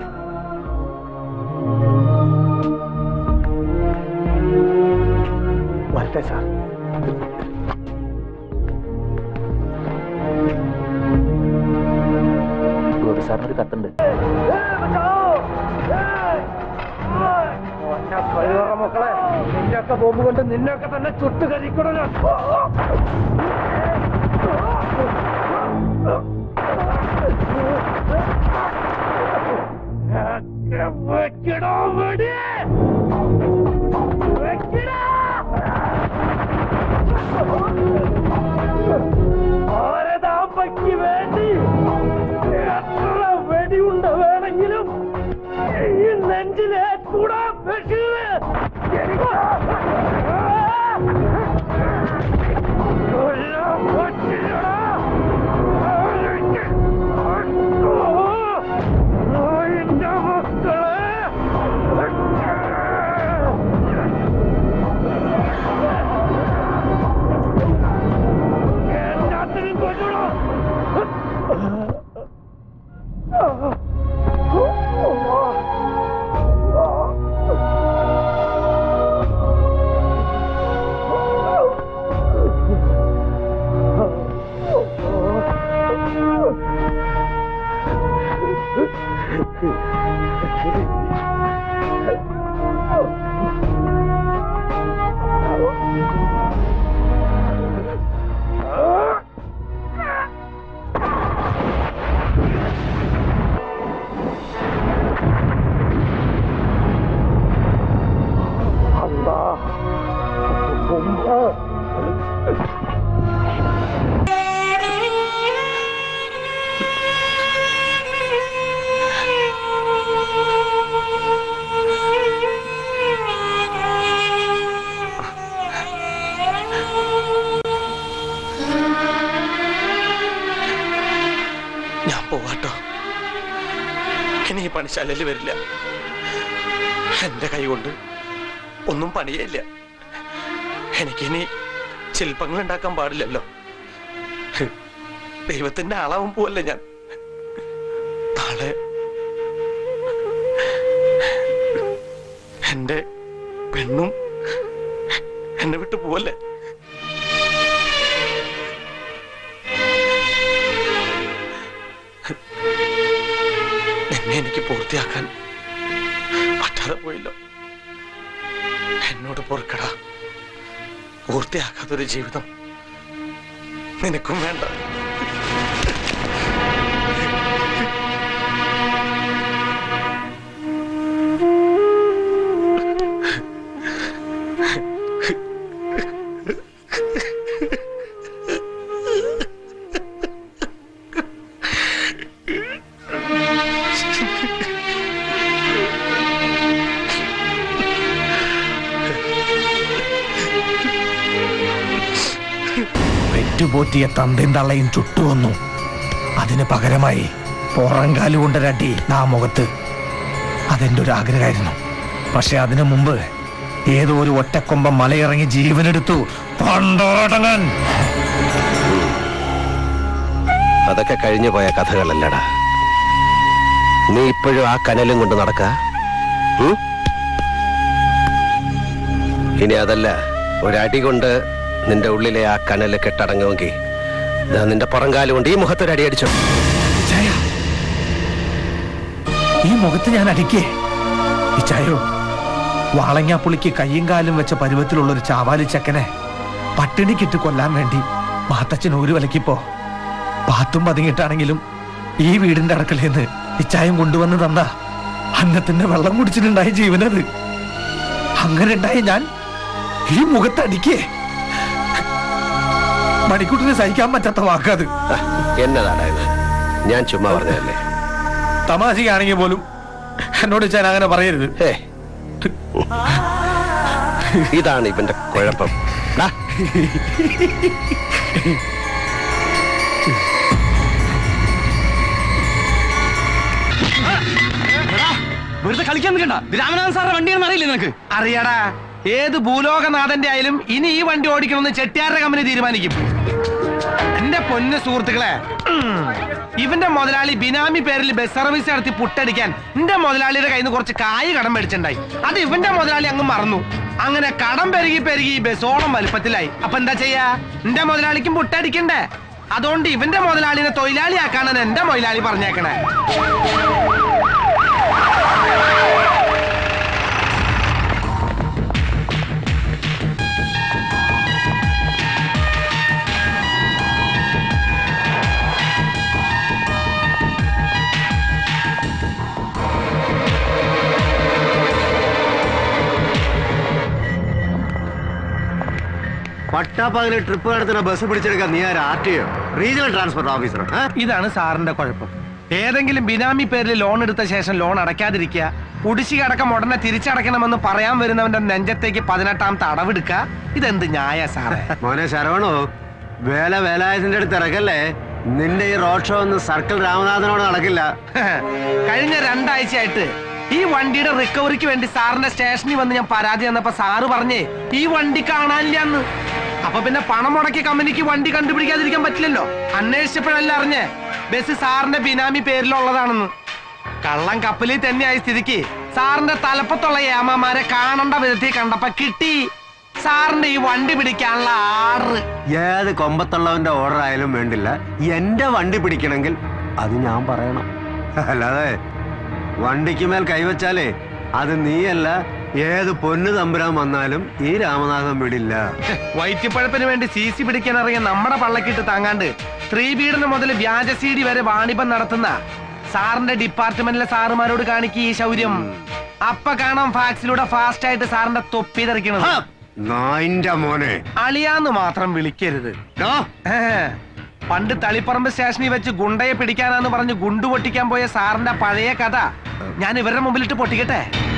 വരട്ടെ സാർ ഗോപി സാറിനൊരു കത്തുണ്ട് മക്കളെ നിന്നെയൊക്കെ ബോംബ് കൊണ്ട് നിന്നെയൊക്കെ തന്നെ ചുട്ടു കരിക്കണം വെക്കടോ വെടി വെക്കടാ ഭാരതാമ്പയ്ക്ക് വേണ്ടി എത്ര വെടിയുണ്ട വേണമെങ്കിലും ഈ നെഞ്ചിലെ കൂടാ ബഷീറ് കൊല്ലാൻ പറ്റില്ലടാ. എന്റെ മക്കളെ എല്ലാത്തിനും കൊല്ലണം ഞാൻ പോവാട്ടോ ഇനി ഈ പണിശാലയിൽ വരില്ല എന്റെ കൈ കൊണ്ട് ഒന്നും പണിയില്ല എനിക്കിനി ശില്പങ്ങൾ ഉണ്ടാക്കാൻ പാടില്ലല്ലോ ദൈവത്തിന്റെ ആളാവും പോവല്ലേ ഞാൻ നാളെ എന്റെ പെണ്ണും എന്നെ വിട്ടു പോവല്ലേ നിന്നെ എനിക്ക് പൂർത്തിയാക്കാൻ പറ്റാതെ പോയല്ലോ എന്നോട് പൊറുക്കടാ പൂർത്തിയാക്കാത്തൊരു ജീവിതം നിനക്കും വേണ്ട പോറ്റിയ തന്തയും തള്ളയും ചുട്ടുവന്നു അതിന് പകരമായി പുറംകാല് കൊണ്ടൊരടി ആ മുഖത്ത് അതെന്റെ ഒരു ആഗ്രഹമായിരുന്നു പക്ഷെ അതിനു മുമ്പ് ഏതോ ഒരു ഒറ്റക്കൊമ്പം മലയിറങ്ങി ജീവനെടുത്തു പണ്ടോടങ്ങൻ അതൊക്കെ കഴിഞ്ഞു പോയ കഥകളല്ലടാ നീ ഇപ്പോഴും ആ കനലും കൊണ്ട് നടക്ക ഇനി അതല്ല ഒരടി കൊണ്ട് നിന്റെ ഉള്ളിലെ ആ കനല് കെട്ടടങ്ങുമെങ്കിൽ ദാ നിന്റെ പുറംകാല് കൊണ്ട് ഈ മുഖത്തൊരടി അടിച്ചോ ഇച്ചായ, ഈ മുഖത്ത് ഞാൻ അടിക്കേ ഇച്ചായോ വാളങ്ങാപ്പുളിക്ക് കയ്യും കാലും വെച്ച പരുവത്തിലുള്ള ഒരു ചാവാലി ചക്കനെ പട്ടിണിക്കിട്ട് കൊല്ലാൻ വേണ്ടി മാത്തച്ഛൻ ഒരു വിലക്കിപ്പോ പാത്തും പതുങ്ങിട്ടാണെങ്കിലും ഈ വീടിന്റെ അടുക്കളയിൽ ഇച്ചായം കൊണ്ടുവന്ന് തന്ന അന്നത്തിന്റെ വെള്ളം കുടിച്ചിട്ടുണ്ടായ ജീവനത് അങ്ങനെ ഉണ്ടായ ഞാൻ ഈ മുഖത്തടിക്കേ മണിക്കൂട്ടിന് സഹിക്കാൻ പറ്റാത്ത വാക്കത് എന്നതാടാ ഇത് ഞാൻ ചുമ്മാ പറഞ്ഞതല്ലേ തമാശയാണെങ്കിൽ പോലും എന്നോട് ഞാൻ അങ്ങനെ പറയരുത് ഹേ ഇതാണ് ഇവന്റെ കുഴപ്പം ഡാ, വെറുതെ കളിക്കാൻ നിൽക്കണ്ട ഇത് രാമനാഥൻ സാറിന്റെ വണ്ടിയാണെന്ന് അറിയില്ലേ നിനക്ക് അറിയാടാ ഏത് ഭൂലോകനാഥന്റെ ആയാലും ഇനി ഈ വണ്ടി ഓടിക്കണമെന്ന് ചെട്ടിയാരുടെ കമ്പനി തീരുമാനിക്കും എന്റെ പൊന്ന് സുഹൃത്തുക്കളെ ഉം, ഇവന്റെ മുതലാളി ബിനാമി പേരിൽ ബസ് സർവീസ് നടത്തി പുട്ടടിക്കാൻ എന്റെ മുതലാളിയുടെ കയ്യിൽ നിന്ന് കുറച്ച് കായ് കടം മേടിച്ചിട്ടുണ്ടായി അത് ഇവന്റെ മുതലാളി അങ്ങ് മറന്നു അങ്ങനെ കടം പെരുകി പെരുകി ഈ ബസ്സോളം വലുപ്പത്തിലായി അപ്പൊ എന്താ ചെയ്യാ എന്റെ മുതലാളിക്കും പുട്ടടിക്കണ്ടേ അതുകൊണ്ട് ഇവന്റെ മുതലാളിനെ തൊഴിലാളിയാക്കാനാണ് എന്റെ മുതലാളി പറഞ്ഞേക്കണേ പട്ടാപ്പകല് ട്രിപ്പ് നടത്തുന്ന ബസ് പിടിച്ചെടുക്കാൻ നീ ആരാ R T O regional transport officer ഇതാണ് സാറിന്റെ കുഴപ്പം ഏതെങ്കിലും ബിനാമി പേരിൽ ലോൺ എടുത്ത ശേഷം ലോൺ അടയ്ക്കാതിരിക്കുക കുടിശ്ശിക അടക്കം ഉടനെ തിരിച്ചടയ്ക്കണമെന്ന് പറയാൻ വരുന്നവന്റെ നെഞ്ചത്തേക്ക് പതിനെട്ടാമത്തെ അടവെടുക്കുക ഇതെന്ത് ന്യായ സാറേ മോനെ ശരവണോ വേല വേലായതിന്റെ അടുത്ത് ഇറക്കല്ലേ നിന്റെ ഈ റോഡ് ഷോ ഒന്നും സർക്കിൾ രാമനാഥനോട് നടക്കില്ല കഴിഞ്ഞ രണ്ടാഴ്ചയായിട്ട് ഈ വണ്ടിയുടെ റിക്കവറിക്ക് വേണ്ടി സാറിന്റെ സ്റ്റേഷനിൽ വന്ന് ഞാൻ പരാതി തന്നപ്പോ സാറ് പറഞ്ഞേ ഈ വണ്ടി കാണാനില്ല എന്ന് അപ്പൊ പിന്നെ പണം മുടക്കിയ കമ്പനിക്ക് വണ്ടി കണ്ടുപിടിക്കാതിരിക്കാൻ പറ്റില്ലല്ലോ അന്വേഷിച്ചപ്പോഴല്ല അറിഞ്ഞേ ബസ് സാറിന്റെ ബിനാമി പേരിലുള്ളതാണെന്ന് കള്ളം കപ്പലിൽ തന്നെയായ സ്ഥിതിക്ക് സാറിന്റെ തലപ്പത്തുള്ള ഏമാമാരെ കാണേണ്ട വിധത്തിൽ കണ്ടപ്പോ കിട്ടി സാറിന്റെ ഈ വണ്ടി പിടിക്കാനുള്ള ആറ് ഏത് കൊമ്പത്തുള്ളവന്റെ ഓർഡർ ആയാലും വേണ്ടില്ല എന്റെ വണ്ടി പിടിക്കണമെങ്കിൽ അത് ഞാൻ പറയണം അല്ലാതെ വണ്ടിക്ക് മേൽ കൈവച്ചാലേ അത് നീയല്ല ഏത് പൊന്നു തമ്പുരാൻ വന്നാലും ഈ രാമനാഥൻ വിടില്ല വയറ്റിപ്പഴപ്പിന് വേണ്ടി സി സി പിടിക്കാൻ ഇറങ്ങിയ നമ്മുടെ പള്ളക്കിട്ട് താങ്ങാണ്ട് സ്ത്രീ പീഡനം മുതൽ വ്യാജ സി ഡി വരെ വാണിഭം നടത്തുന്ന സാറിന്റെ ഡിപ്പാർട്ട്മെന്റിലെ സാറുമാരോട് കാണിക്ക് ഈ ശൗര്യം അപ്പ കാണാം ഫാക്സിലൂടെ ഫാസ്റ്റ് ആയിട്ട് സാറിന്റെ തൊപ്പി തെറിക്കണത് നായിന്റെ മോനെ അളിയാന്ന് മാത്രം വിളിക്കരുത് ഏ, പണ്ട് തളിപ്പറമ്പ് സ്റ്റേഷനിൽ വെച്ച് ഗുണ്ടയെ പിടിക്കാനാന്ന് പറഞ്ഞ് ഗുണ്ടു പൊട്ടിക്കാൻ പോയ സാറിന്റെ പഴയ കഥ ഞാൻ ഇവരുടെ മുമ്പിലിട്ട് പൊട്ടിക്കട്ടെ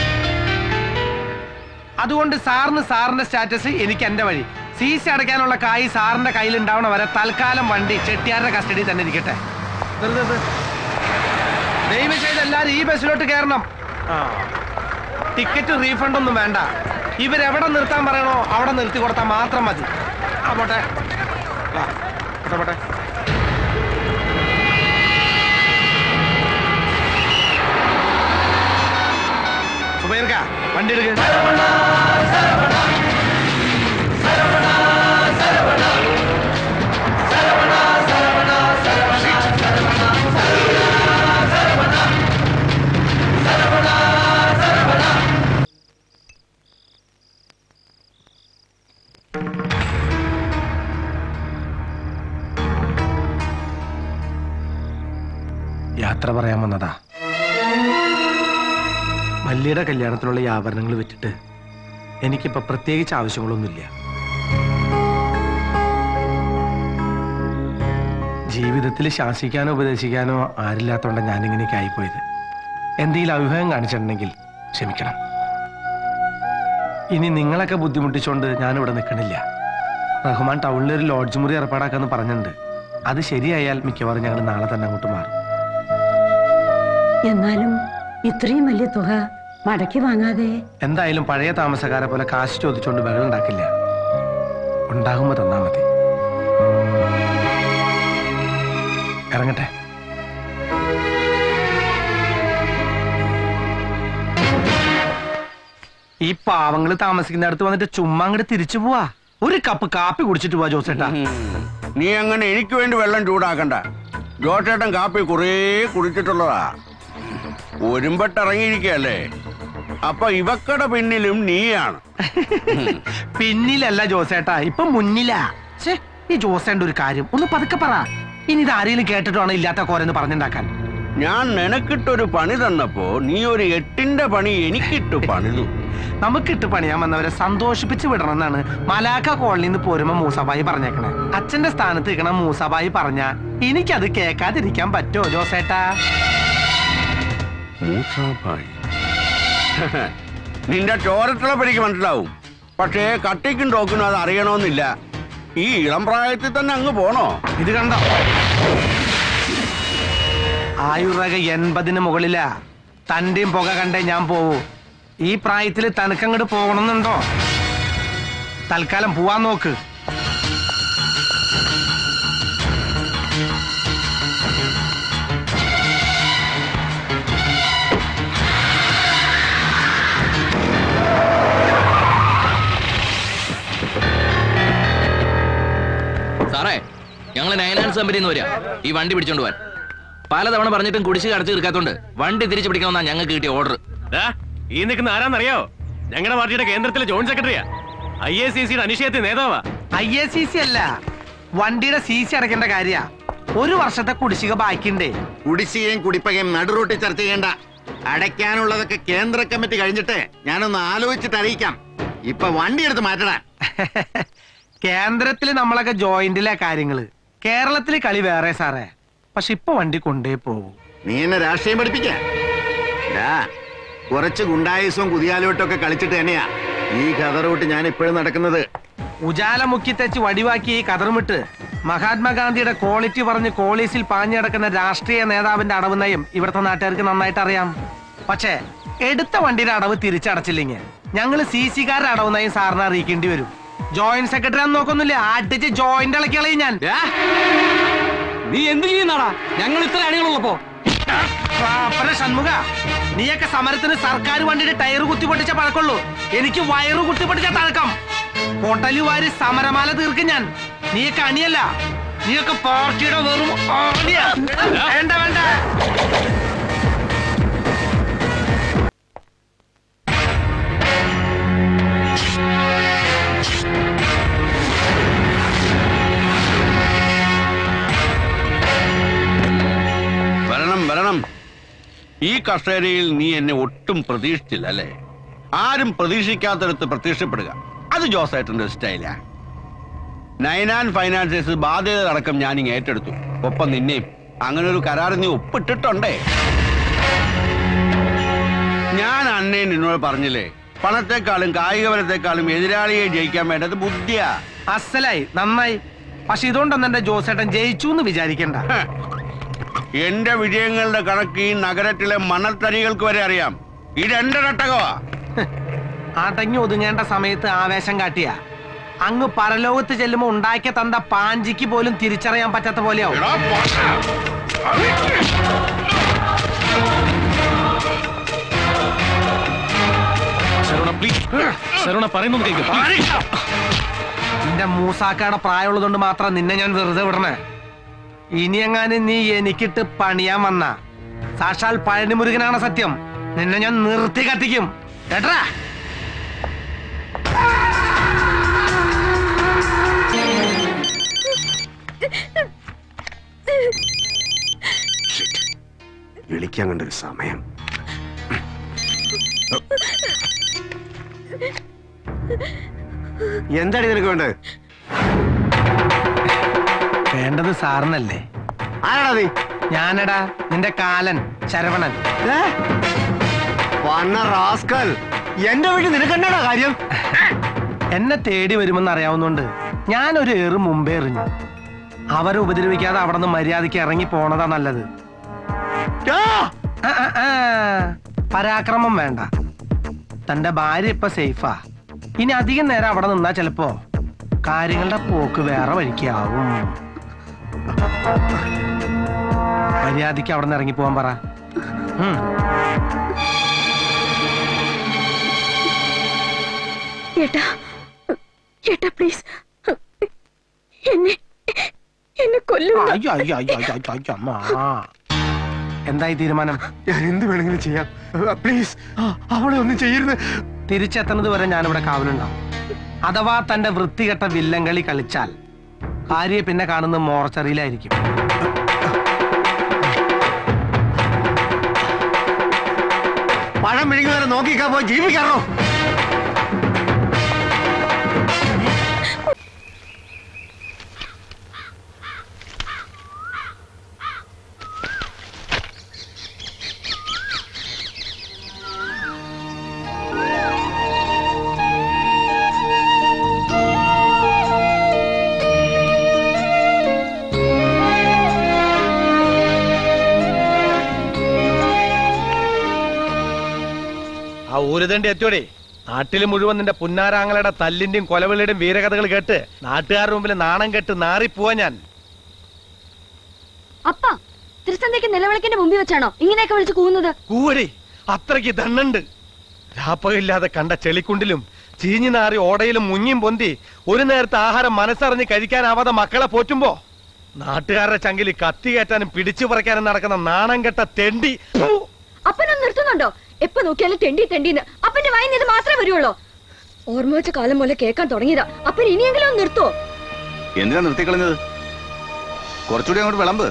അതുകൊണ്ട് സാറിന് സാറിന്റെ സ്റ്റാറ്റസ് എനിക്ക് എന്റെ വഴി സി സി അടയ്ക്കാനുള്ള കായ് സാറിന്റെ കയ്യിൽ ഉണ്ടാവണ വരെ തൽക്കാലം വണ്ടി ചെട്ടിയാരുടെ കസ്റ്റഡിയിൽ തന്നെ ഇരിക്കട്ടെ നിർത്ത് നിർത്ത്. ദയവ് ചെയ്ത് എല്ലാരും ഈ ബസ്സിലോട്ട് കയറണം ആ ടിക്കറ്റ് റീഫണ്ട് ഒന്നും വേണ്ട ഇവരെവിടെ നിർത്താൻ പറയണോ അവിടെ നിർത്തി കൊടുത്താൽ മാത്രം മതി ആ പോട്ടെ വാ, പോട്ടെ, പോട്ടെ സുബൈർക്ക വണ്ടി എടുക്ക യാത്ര പറയാൻ വന്നതാ മല്ലിയുടെ കല്യാണത്തിനുള്ള ഈ ആഭരണങ്ങൾ വിറ്റിട്ട് എനിക്കിപ്പോ പ്രത്യേകിച്ച് ആവശ്യങ്ങളൊന്നുമില്ല ജീവിതത്തിൽ ശാസിക്കാനോ ഉപദേശിക്കാനോ ആരില്ലാത്തോണ്ട ഞാനിങ്ങനെയൊക്കെ ആയിപ്പോയത് എന്തെങ്കിലും അഭിപ്രായം കാണിച്ചിട്ടുണ്ടെങ്കിൽ ക്ഷമിക്കണം ഇനി നിങ്ങളൊക്കെ ബുദ്ധിമുട്ടിച്ചോണ്ട് ഞാനിവിടെ നിൽക്കണില്ല റഹ്മാൻ ടൗണിൽ ഒരു ലോഡ്ജ് മുറി ഏർപ്പാടാക്കാന്ന് പറഞ്ഞിട്ടുണ്ട് അത് ശരിയായാൽ മിക്കവാറും ഞങ്ങൾ നാളെ തന്നെ അങ്ങോട്ട് മാറും എന്നാലും ഇത്രയും വലിയ തുക മടക്കി വാങ്ങാതെ എന്തായാലും പഴയ താമസക്കാരെ പോലെ കാശ് ചോദിച്ചുകൊണ്ട് ബഹളം ഉണ്ടാക്കില്ല ഉണ്ടാകുമ്പോ തന്നാ മതി ഇറങ്ങട്ടെ ഈ പാവങ്ങള് താമസിക്കുന്നിടത്ത് വന്നിട്ട് ചുമ്മാ അങ്ങോട്ട് തിരിച്ചു പോവാ ഒരു കപ്പ് കാപ്പി കുടിച്ചിട്ട് പോവാ ജോസേട്ടാ നീ അങ്ങനെ എനിക്ക് വേണ്ടി വെള്ളം ചൂടാക്കണ്ട ജോട്ടേട്ടൻ കാപ്പി കുറേ കുടിച്ചിട്ടുള്ളതാ ഒരുമ്പട്ടിറങ്ങിയിരിക്കല്ലേ അപ്പൊ ഇവക്കടെ പിന്നിലും നീയാണ് പിന്നിലല്ല ജോസേട്ടാ ഇപ്പൊ മുന്നിലാ ഛേ, ഈ ജോസേണ്ട ഒരു കാര്യം ഒന്ന് പതുക്കെ പറ ഇനി ഇത് ആരെങ്കിലും കേട്ടിട്ടാണ് ഇല്ലാത്ത കോരെന്ന് പറഞ്ഞുണ്ടാക്കാൻ ഞാൻ നിനക്കിട്ടൊരു പണി തന്നപ്പോ നീ ഒരു എട്ടിന്റെ പണി എനിക്കിട്ടു പണിതു നമുക്കിട്ട് പണിയാൻ വന്നവരെ സന്തോഷിപ്പിച്ച് വിടണം എന്നാണ് മലാക്ക കോളനിയിൽ നിന്ന് പോരുമ്പോ മൂസബായി പറഞ്ഞേക്കണേ അച്ഛന്റെ സ്ഥാനത്ത് നിൽക്കണ മൂസബായി പറഞ്ഞ എനിക്കത് കേൾക്കാതിരിക്കാൻ പറ്റുമോ ജോസേട്ടാ മൂസാഭായി നിന്റെ ചോരത്തിളപ്പ് എനിക്ക് മനസ്സിലാവും പക്ഷേ കട്ടിക്കും ടോക്കിനും അത് അറിയണമെന്നില്ല ഈ ഇളം പ്രായത്തിൽ തന്നെ അങ്ങ് പോണോ ഇത് കണ്ടോ ആയുർവേഗ എൺപതിന് മുകളിലാ തന്റെയും പുക കണ്ടേ ഞാൻ പോവൂ ഈ പ്രായത്തിൽ തനക്കങ്ങോട്ട് പോകണമെന്നുണ്ടോ തൽക്കാലം പോവാൻ നോക്ക് സാറേ ഞങ്ങൾ നയനാൻസ് കമ്പനിയിൽ നിന്ന് വരിക ഈ വണ്ടി പിടിച്ചോണ്ട് പോവാൻ പലതവണ പറഞ്ഞിട്ടും കുടിശ്ശിക അടച്ചു തീർക്കാത്തോണ്ട് വണ്ടി തിരിച്ചു പിടിക്കണമെന്നാ ഞങ്ങൾക്ക് കിട്ടിയ ഓർഡർ ഈ നിൽക്കുന്ന ആരാന്നറിയോ ഞങ്ങളുടെ പാർട്ടിയുടെ കേന്ദ്രത്തിലെ ജോയിന്റ് സെക്രട്ടറിയാ ഐ എ സി സിയുടെ അനിശ്ചയത്തിൽ നേതാവാ ഐ എ സി സി അല്ല വണ്ടിയുടെ സി സി അടയ്ക്കേണ്ട കാര്യ ഒരു വർഷത്തെ കുടിശ്ശിക ബാക്കിയുണ്ടേ കുടിശ്ശികയും കുടിപ്പകയും നടുറൂട്ടി ചർച്ച ചെയ്യേണ്ട അടയ്ക്കാനുള്ളതൊക്കെ കേന്ദ്ര കമ്മിറ്റി കഴിഞ്ഞിട്ട് ഞാനൊന്ന് ആലോചിച്ചിട്ട് അറിയിക്കാം ഇപ്പൊ വണ്ടി എടുത്ത് മാറ്റണ കേന്ദ്രത്തിൽ നമ്മളൊക്കെ ജോയിന്റിലെ കാര്യങ്ങള് കേരളത്തിലെ കളി വേറെ സാറേ പക്ഷെ ഇപ്പൊ വണ്ടി കൊണ്ടേ പോകൂ നീ എന്നെ രാഷ്ട്രീയം പഠിപ്പിക്ക കുറച്ച് ഗുണ്ടായുസവും കുതിയാലോട്ടൊക്കെ കളിച്ചിട്ട് തന്നെയാ ഈ കഥറൂട്ട് ഞാൻ ഇപ്പോഴും നടക്കുന്നത് ഉജാല മുക്കി തെച്ച് വടിവാക്കി ഈ കതറുമിട്ട് മഹാത്മാഗാന്ധിയുടെ ക്വാളിറ്റി പറഞ്ഞ് കോളീസിൽ പാഞ്ഞു കിടക്കുന്ന രാഷ്ട്രീയ നേതാവിന്റെ അടവ് നയം ഇവിടുത്തെ നാട്ടുകാർക്ക് നന്നായിട്ട് അറിയാം പക്ഷേ എടുത്ത വണ്ടിയുടെ അടവ് തിരിച്ചടച്ചില്ലെങ്കിൽ ഞങ്ങൾ സി സിക്കാരുടെ അടവ് നയം സാറിനെ അറിയിക്കേണ്ടി വരും ജോയിന്റ് സെക്രട്ടറി ആണെന്ന് നോക്കൊന്നുമില്ല അടിച്ച് ജോയിന്റ് ഇളക്കി കളയും ഞാൻ നീ എന്ത് ചെയ്യുന്നാടാ ഞങ്ങൾ ഇത്ര അണികളുള്ളപ്പോ പാപ്പര ഷൺമുഖ നീയൊക്കെ സമരത്തിന് സർക്കാർ വണ്ടിയുടെ ടയർ കുത്തി പൊട്ടിച്ച പഴക്കുള്ളൂ എനിക്ക് വയറ് കുത്തി പൊട്ടിച്ച തഴക്കം പൊട്ടലു വാരി സമരമാല തീർക്കും ഞാൻ നീയൊക്കെ അണിയല്ല നീയൊക്കെ പാർട്ടിയുടെ വെറും ആണിയാ. വേണ്ട വേണ്ട വരണം വരണം ഈ കസേരയിൽ നീ എന്നെ ഒട്ടും പ്രതീക്ഷിച്ചില്ല അല്ലേ ആരും പ്രതീക്ഷിക്കാത്തടത്ത് പ്രത്യക്ഷപ്പെടുക അത് ജോസേട്ടന്റെ സ്റ്റൈലാ നൈനാൻ ഫൈനാൻസേഴ്സ് ബാധ്യത അടക്കം ഞാൻ ഇങ്ങ് ഏറ്റെടുത്തു ഒപ്പം നിന്നെയും അങ്ങനെ ഒരു കരാർ നീ ഒപ്പിട്ടിട്ടുണ്ടേ ഞാൻ അന്നേ നിന്നോട് പറഞ്ഞില്ലേ പണത്തെക്കാളും കായികപരത്തെക്കാളും എതിരാളിയെ ജയിക്കാൻ വേണ്ടത് ബുദ്ധിയാ അസലായി നന്നായി പക്ഷെ ഇതുകൊണ്ടൊന്നും എന്റെ ജോസേട്ടൻ ജയിച്ചു എന്ന് വിചാരിക്കണ്ട എന്റെ വിജയങ്ങളുടെ കണക്ക് ഈ നഗരത്തിലെ മണൽത്തരികൾക്ക് വരെ അറിയാം ഇതെന്റെ തട്ടകമാ അടങ്ങി ഒതുങ്ങേണ്ട സമയത്ത് ആവേശം കാട്ടിയ അങ്ങ് പരലോകത്ത് ചെല്ലുമ്പോ ഉണ്ടാക്കിയ തന്ത പാഞ്ചിക്ക് പോലും തിരിച്ചറിയാൻ പറ്റാത്ത പോലെയാവും ശരവണ പ്ലീസ് ശരവണ പറയുന്നത് കേൾക്കും നിന്റെ മൂസാക്കയുടെ പ്രായമുള്ളതുകൊണ്ട് മാത്രം നിന്നെ ഞാൻ വെറുതെ വിടണേ ഇനി എങ്ങാനും നീ എനിക്കിട്ട് പണിയാൻ വന്ന സാക്ഷാൽ പഴനിമുരുകനാണ് സത്യം നിന്നെ ഞാൻ നിർത്തി കത്തിക്കും കേട്ടാ വിളിക്കാൻ കണ്ടൊരു സമയം എന്താടി നിനക്ക് വേണ്ടത് വേണ്ടത് സാറിനല്ലേ ആരാടാ നീ ഞാനടാ നിന്റെ കാലൻ ശരവണൻ വന്ന റാസ്കൽ എന്റെ വീട്ടിൽ നിനക്ക് എന്നാടാ കാര്യം എന്നെ തേടി വരുമെന്ന് അറിയാവുന്നോണ്ട് ഞാനൊരു ഏറ് മുമ്പേ എറിഞ്ഞു അവരെ ഉപദ്രവിക്കാതെ അവിടെ നിന്ന് മര്യാദയ്ക്ക് ഇറങ്ങി പോണതാ നല്ലത് ആ, ആ, ആ. പരാക്രമം വേണ്ട തന്റെ ഭാര്യ ഇപ്പൊ സേഫാ ഇനി അധികം നേരം അവിടെ നിന്നാ ചിലപ്പോ കാര്യങ്ങളുടെ പോക്ക് വേറെ വഴിക്കാവും മര്യാദയ്ക്ക് അവിടെ നിന്ന് ഇറങ്ങി പോവാൻ പറ ഉം. ഏട്ടാ ഏട്ടാ പ്ലീസ് എന്നെ എന്നെ കൊല്ലു അയ്യോ അയ്യോ അയ്യോ അയ്യോ അയ്യോ അയ്യോ അമ്മ എന്തായി തീരുമാനം ഞാൻ എന്ത് വേണമെങ്കിലും ചെയ്യാം പ്ലീസ് അവളെ ഒന്നും ചെയ്യരുത് തിരിച്ചെത്തുന്നത് വരെ ഞാനിവിടെ കാവലുണ്ടാവും അഥവാ തന്റെ വൃത്തികെട്ട വില്ലങ്കളി കളിച്ചാൽ ഭാര്യയെ പിന്നെ കാണുന്നത് മോർച്ചറിയിലായിരിക്കും പഴം വിഴുങ്ങുന്നവരെ നോക്കിക്കാ പോയി ജീവിക്കാറോ ആ ഊരുതണ്ടി എത്തിയോടെ നാട്ടില് മുഴുവൻ നിന്റെ പുന്നാരാങ്ങളുടെ തല്ലിന്റെയും കൊലവിളിയുടെയും വീരകഥകൾ കേട്ട് നാട്ടുകാരുടെ മുമ്പിൽ നാണം കെട്ട് നാറിപ്പോവാ ഞാൻ അപ്പ തിരുസന്ധ്യക്ക് നിലവിളക്കിന്റെ മുമ്പിൽ വെച്ചാണോ ഇങ്ങനെയൊക്കെ വിളിച്ച് കൂവുന്നത് കൂവടി അത്രയ്ക്ക് ദണ്ണുണ്ട് രാപ്പകയില്ലാതെ കണ്ട ചെളിക്കുണ്ടിലും ചീഞ്ഞു നാറി ഓടയിലും മുങ്ങിയും പൊന്തി ഒരു നേരത്തെ ആഹാരം മനസ്സറിഞ്ഞ് കഴിക്കാനാവാതെ മക്കളെ പോറ്റുമ്പോ നാട്ടുകാരുടെ ചങ്കിൽ കത്തി കയറ്റാനും പിടിച്ചു പറിക്കാനും നടക്കുന്ന നാണം കെട്ട തെണ്ടി അപ്പനൊന്ന് നിർത്തുന്നുണ്ടോ എപ്പോ നോക്കിയാലും തെണ്ടി തെണ്ടിന്ന് അപ്പന്റെ വായിന്ന് ഇത് മാത്രമേ വരുള്ളൂ ഓർമ്മ വെച്ച കാലം പോലെ കേൾക്കാൻ തുടങ്ങിയതാ അപ്പൻ ഇനിയെങ്കിലും ഒന്ന് നിർത്തോ എന്തിനാ നിർത്തിക്കളഞ്ഞത് കുറച്ചുകൂടി അങ്ങോട്ട് വിളമ്പ്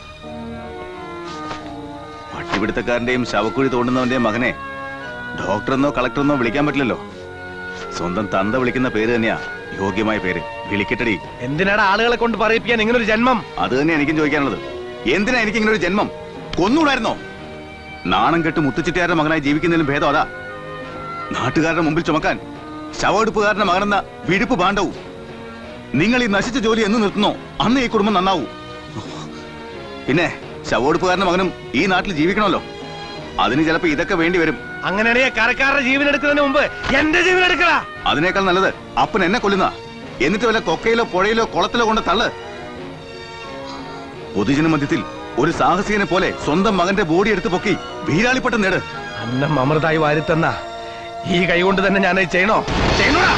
പട്ടിപിടുത്തക്കാരന്റെയും ശവക്കുഴി തോണ്ടുന്നവന്റെയും മകനെ ഡോക്ടറെന്നോ കളക്ടറെന്നോ വിളിക്കാൻ പറ്റില്ലല്ലോ സ്വന്തം തന്ത വിളിക്കുന്ന പേര് തന്നെയാ യോഗ്യമായ പേര് വിളിക്കട്ടടി എന്തിനാണ് ആളുകളെ കൊണ്ട് പറയിപ്പിക്കാൻ ഇങ്ങനൊരു ജന്മം അത് തന്നെ എനിക്കും ചോദിക്കാനുള്ളത് എന്തിനാ എനിക്ക് ഇങ്ങനെ ഒരു ജന്മം കൊന്നുകൂടായിരുന്നോ നാണം കെട്ട് മുത്തുച്ചിട്ടിയാരുടെ മകനായി ജീവിക്കുന്നതിലും ഭേദം അതാ നാട്ടുകാരുടെ മുമ്പിൽ ചുമക്കാൻ ശവമെടുപ്പുകാരന്റെ മകനെന്ന വിഴുപ്പ് പാണ്ഡവും നിങ്ങൾ ഈ നശിച്ച ജോലി എന്ന് നിർത്തുന്നോ അന്ന് ഈ കുടുംബം നന്നാവൂ പിന്നെ ശവമെടുപ്പുകാരന്റെ മകനും ഈ നാട്ടിൽ ജീവിക്കണമല്ലോ അതിന് ചിലപ്പോ ഇതൊക്കെ വേണ്ടി വരും അങ്ങനെയാണെങ്കിൽ കരക്കാരുടെ ജീവൻ എടുക്കുന്നതിന് മുമ്പ് എന്റെ ജീവൻ എടുക്കടാ അതിനേക്കാൾ നല്ലത് അപ്പൻ എന്നെ കൊല്ലുന്ന എന്നിട്ട് വല്ല കൊക്കയിലോ പുഴയിലോ കുളത്തിലോ കൊണ്ട് തള്ള് പൊതുജന മധ്യത്തിൽ ഒരു സാഹസികനെ പോലെ സ്വന്തം മകന്റെ ബോഡി എടുത്ത് പൊക്കി വീരാളിപ്പട്ടം നേട് അന്നം അമൃതായി വാരിത്തന്ന ഈ കൈ കൊണ്ട് തന്നെ ഞാൻ ചെയ്യണോ ചെയ്യണോടാ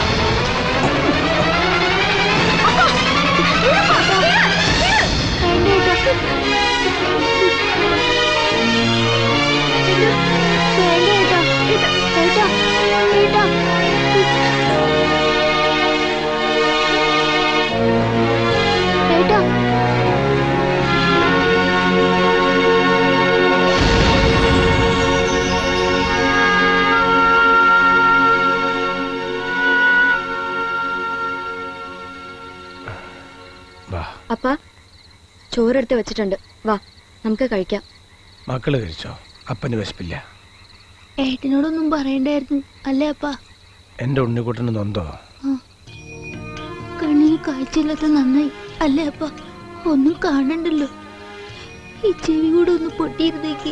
അപ്പ ചോറെടുത്ത് വെച്ചിട്ടുണ്ട് വാ നമുക്ക് കഴിക്കാം മക്കള് കഴിച്ചോ അപ്പന് വിശപ്പില്ല ഏട്ടനോടൊന്നും പറയണ്ടായിരുന്നു അല്ലേ അപ്പ എന്റെ ഉണ്ണിക്കുട്ടന് നൊന്തോ കണ്ണിന് കാഴ്ചയില്ലാത്ത നന്നായി അല്ലേ അപ്പ ഒന്നും കാണണ്ടല്ലോ ഈ ചെവി കൂടെ ഒന്ന് പൊട്ടിയിരുന്നേക്ക്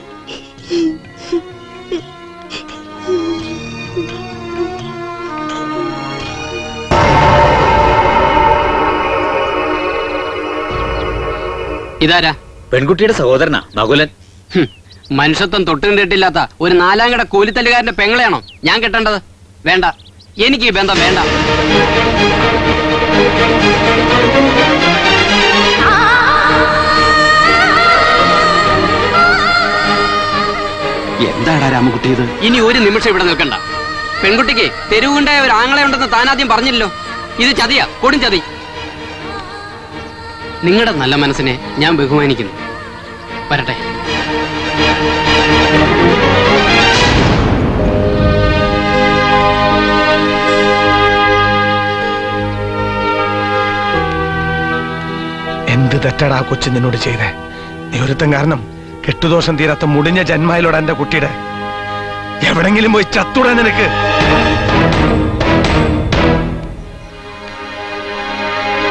ഇതാരാ പെൺകുട്ടിയുടെ സഹോദരനാ നകുലൻ ഹും, മനുഷ്യത്വം തൊട്ടും കെട്ടില്ലാത്ത ഒരു നാലാംകട കൂലിത്തല്ലുകാരന്റെ പെങ്ങളെയാണോ ഞാൻ കെട്ടേണ്ടത് വേണ്ട എനിക്ക് ഈ ബന്ധം വേണ്ട എന്താടാ രാമകുട്ടി ഇത് ഇനി ഒരു നിമിഷം ഇവിടെ നിൽക്കണ്ട പെൺകുട്ടിക്ക് തെരുവുണ്ടായ ഒരു ആങ്ങളെ ഉണ്ടെന്ന് താനാദ്യം പറഞ്ഞില്ലല്ലോ ഇത് ചതിയാ കൊടും ചതി നിങ്ങളുടെ നല്ല മനസ്സിനെ ഞാൻ ബഹുമാനിക്കുന്നു വരട്ടെ എന്ത് തെറ്റടാ ആ കൊച്ചു നിന്നോട് ചെയ്തേ നീ ഒരുത്തം കാരണം കെട്ടുദോഷം തീരാത്ത മുടിഞ്ഞ ജന്മായിലോടെ എന്റെ കുട്ടിയുടെ എവിടെങ്കിലും പോയി ചത്തുടാ നിനക്ക്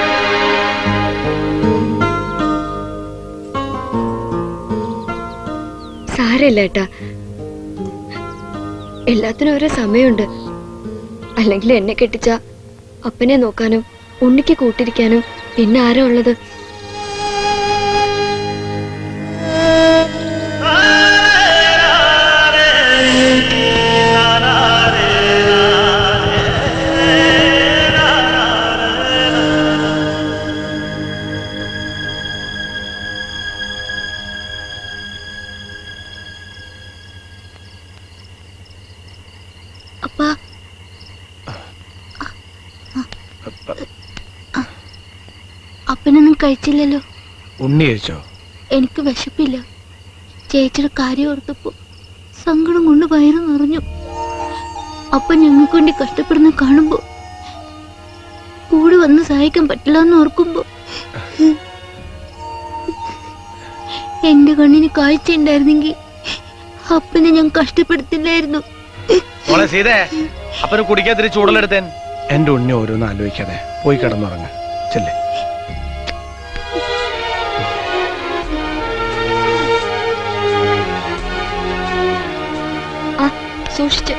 സാരമില്ല ഏട്ടാ എല്ലാത്തിനും ഓരോ സമയമുണ്ട് അല്ലെങ്കിൽ എന്നെ കെട്ടിച്ച അപ്പനെ നോക്കാനും ഉണ്ണിക്ക് കൂട്ടിരിക്കാനും പിന്നെ ആരാ ഉള്ളത് അപ്പാ അപ്പനൊന്നും കഴിച്ചില്ലല്ലോ ഉണ്ണി കഴിച്ചോ എനിക്ക് വിശപ്പില്ല ചേച്ചിയുടെ കാര്യം ഓർത്തപ്പോ സങ്കടം കൊണ്ട് വയറ് നിറഞ്ഞു അപ്പ ഞങ്ങൾക്ക് വേണ്ടി കഷ്ടപ്പെടുന്ന കാണുമ്പോ കൂടെ വന്ന് സഹായിക്കാൻ പറ്റില്ല എന്ന് ഓർക്കുമ്പോ എന്റെ കണ്ണിന് കാഴ്ച ഉണ്ടായിരുന്നെങ്കിൽ അപ്പനെ ഞാൻ കഷ്ടപ്പെടുത്തില്ലായിരുന്നു മോളെ സീതേ അപ്പന് കുടിക്കാത്തിരി ചൂടലെടുത്തേൻ എന്റെ ഉണ്ണി ഓരോന്ന് ആലോചിക്കാതെ പോയി കിടന്നുറങ്ങ ചെല്ലേ ആ സൂക്ഷിച്ച്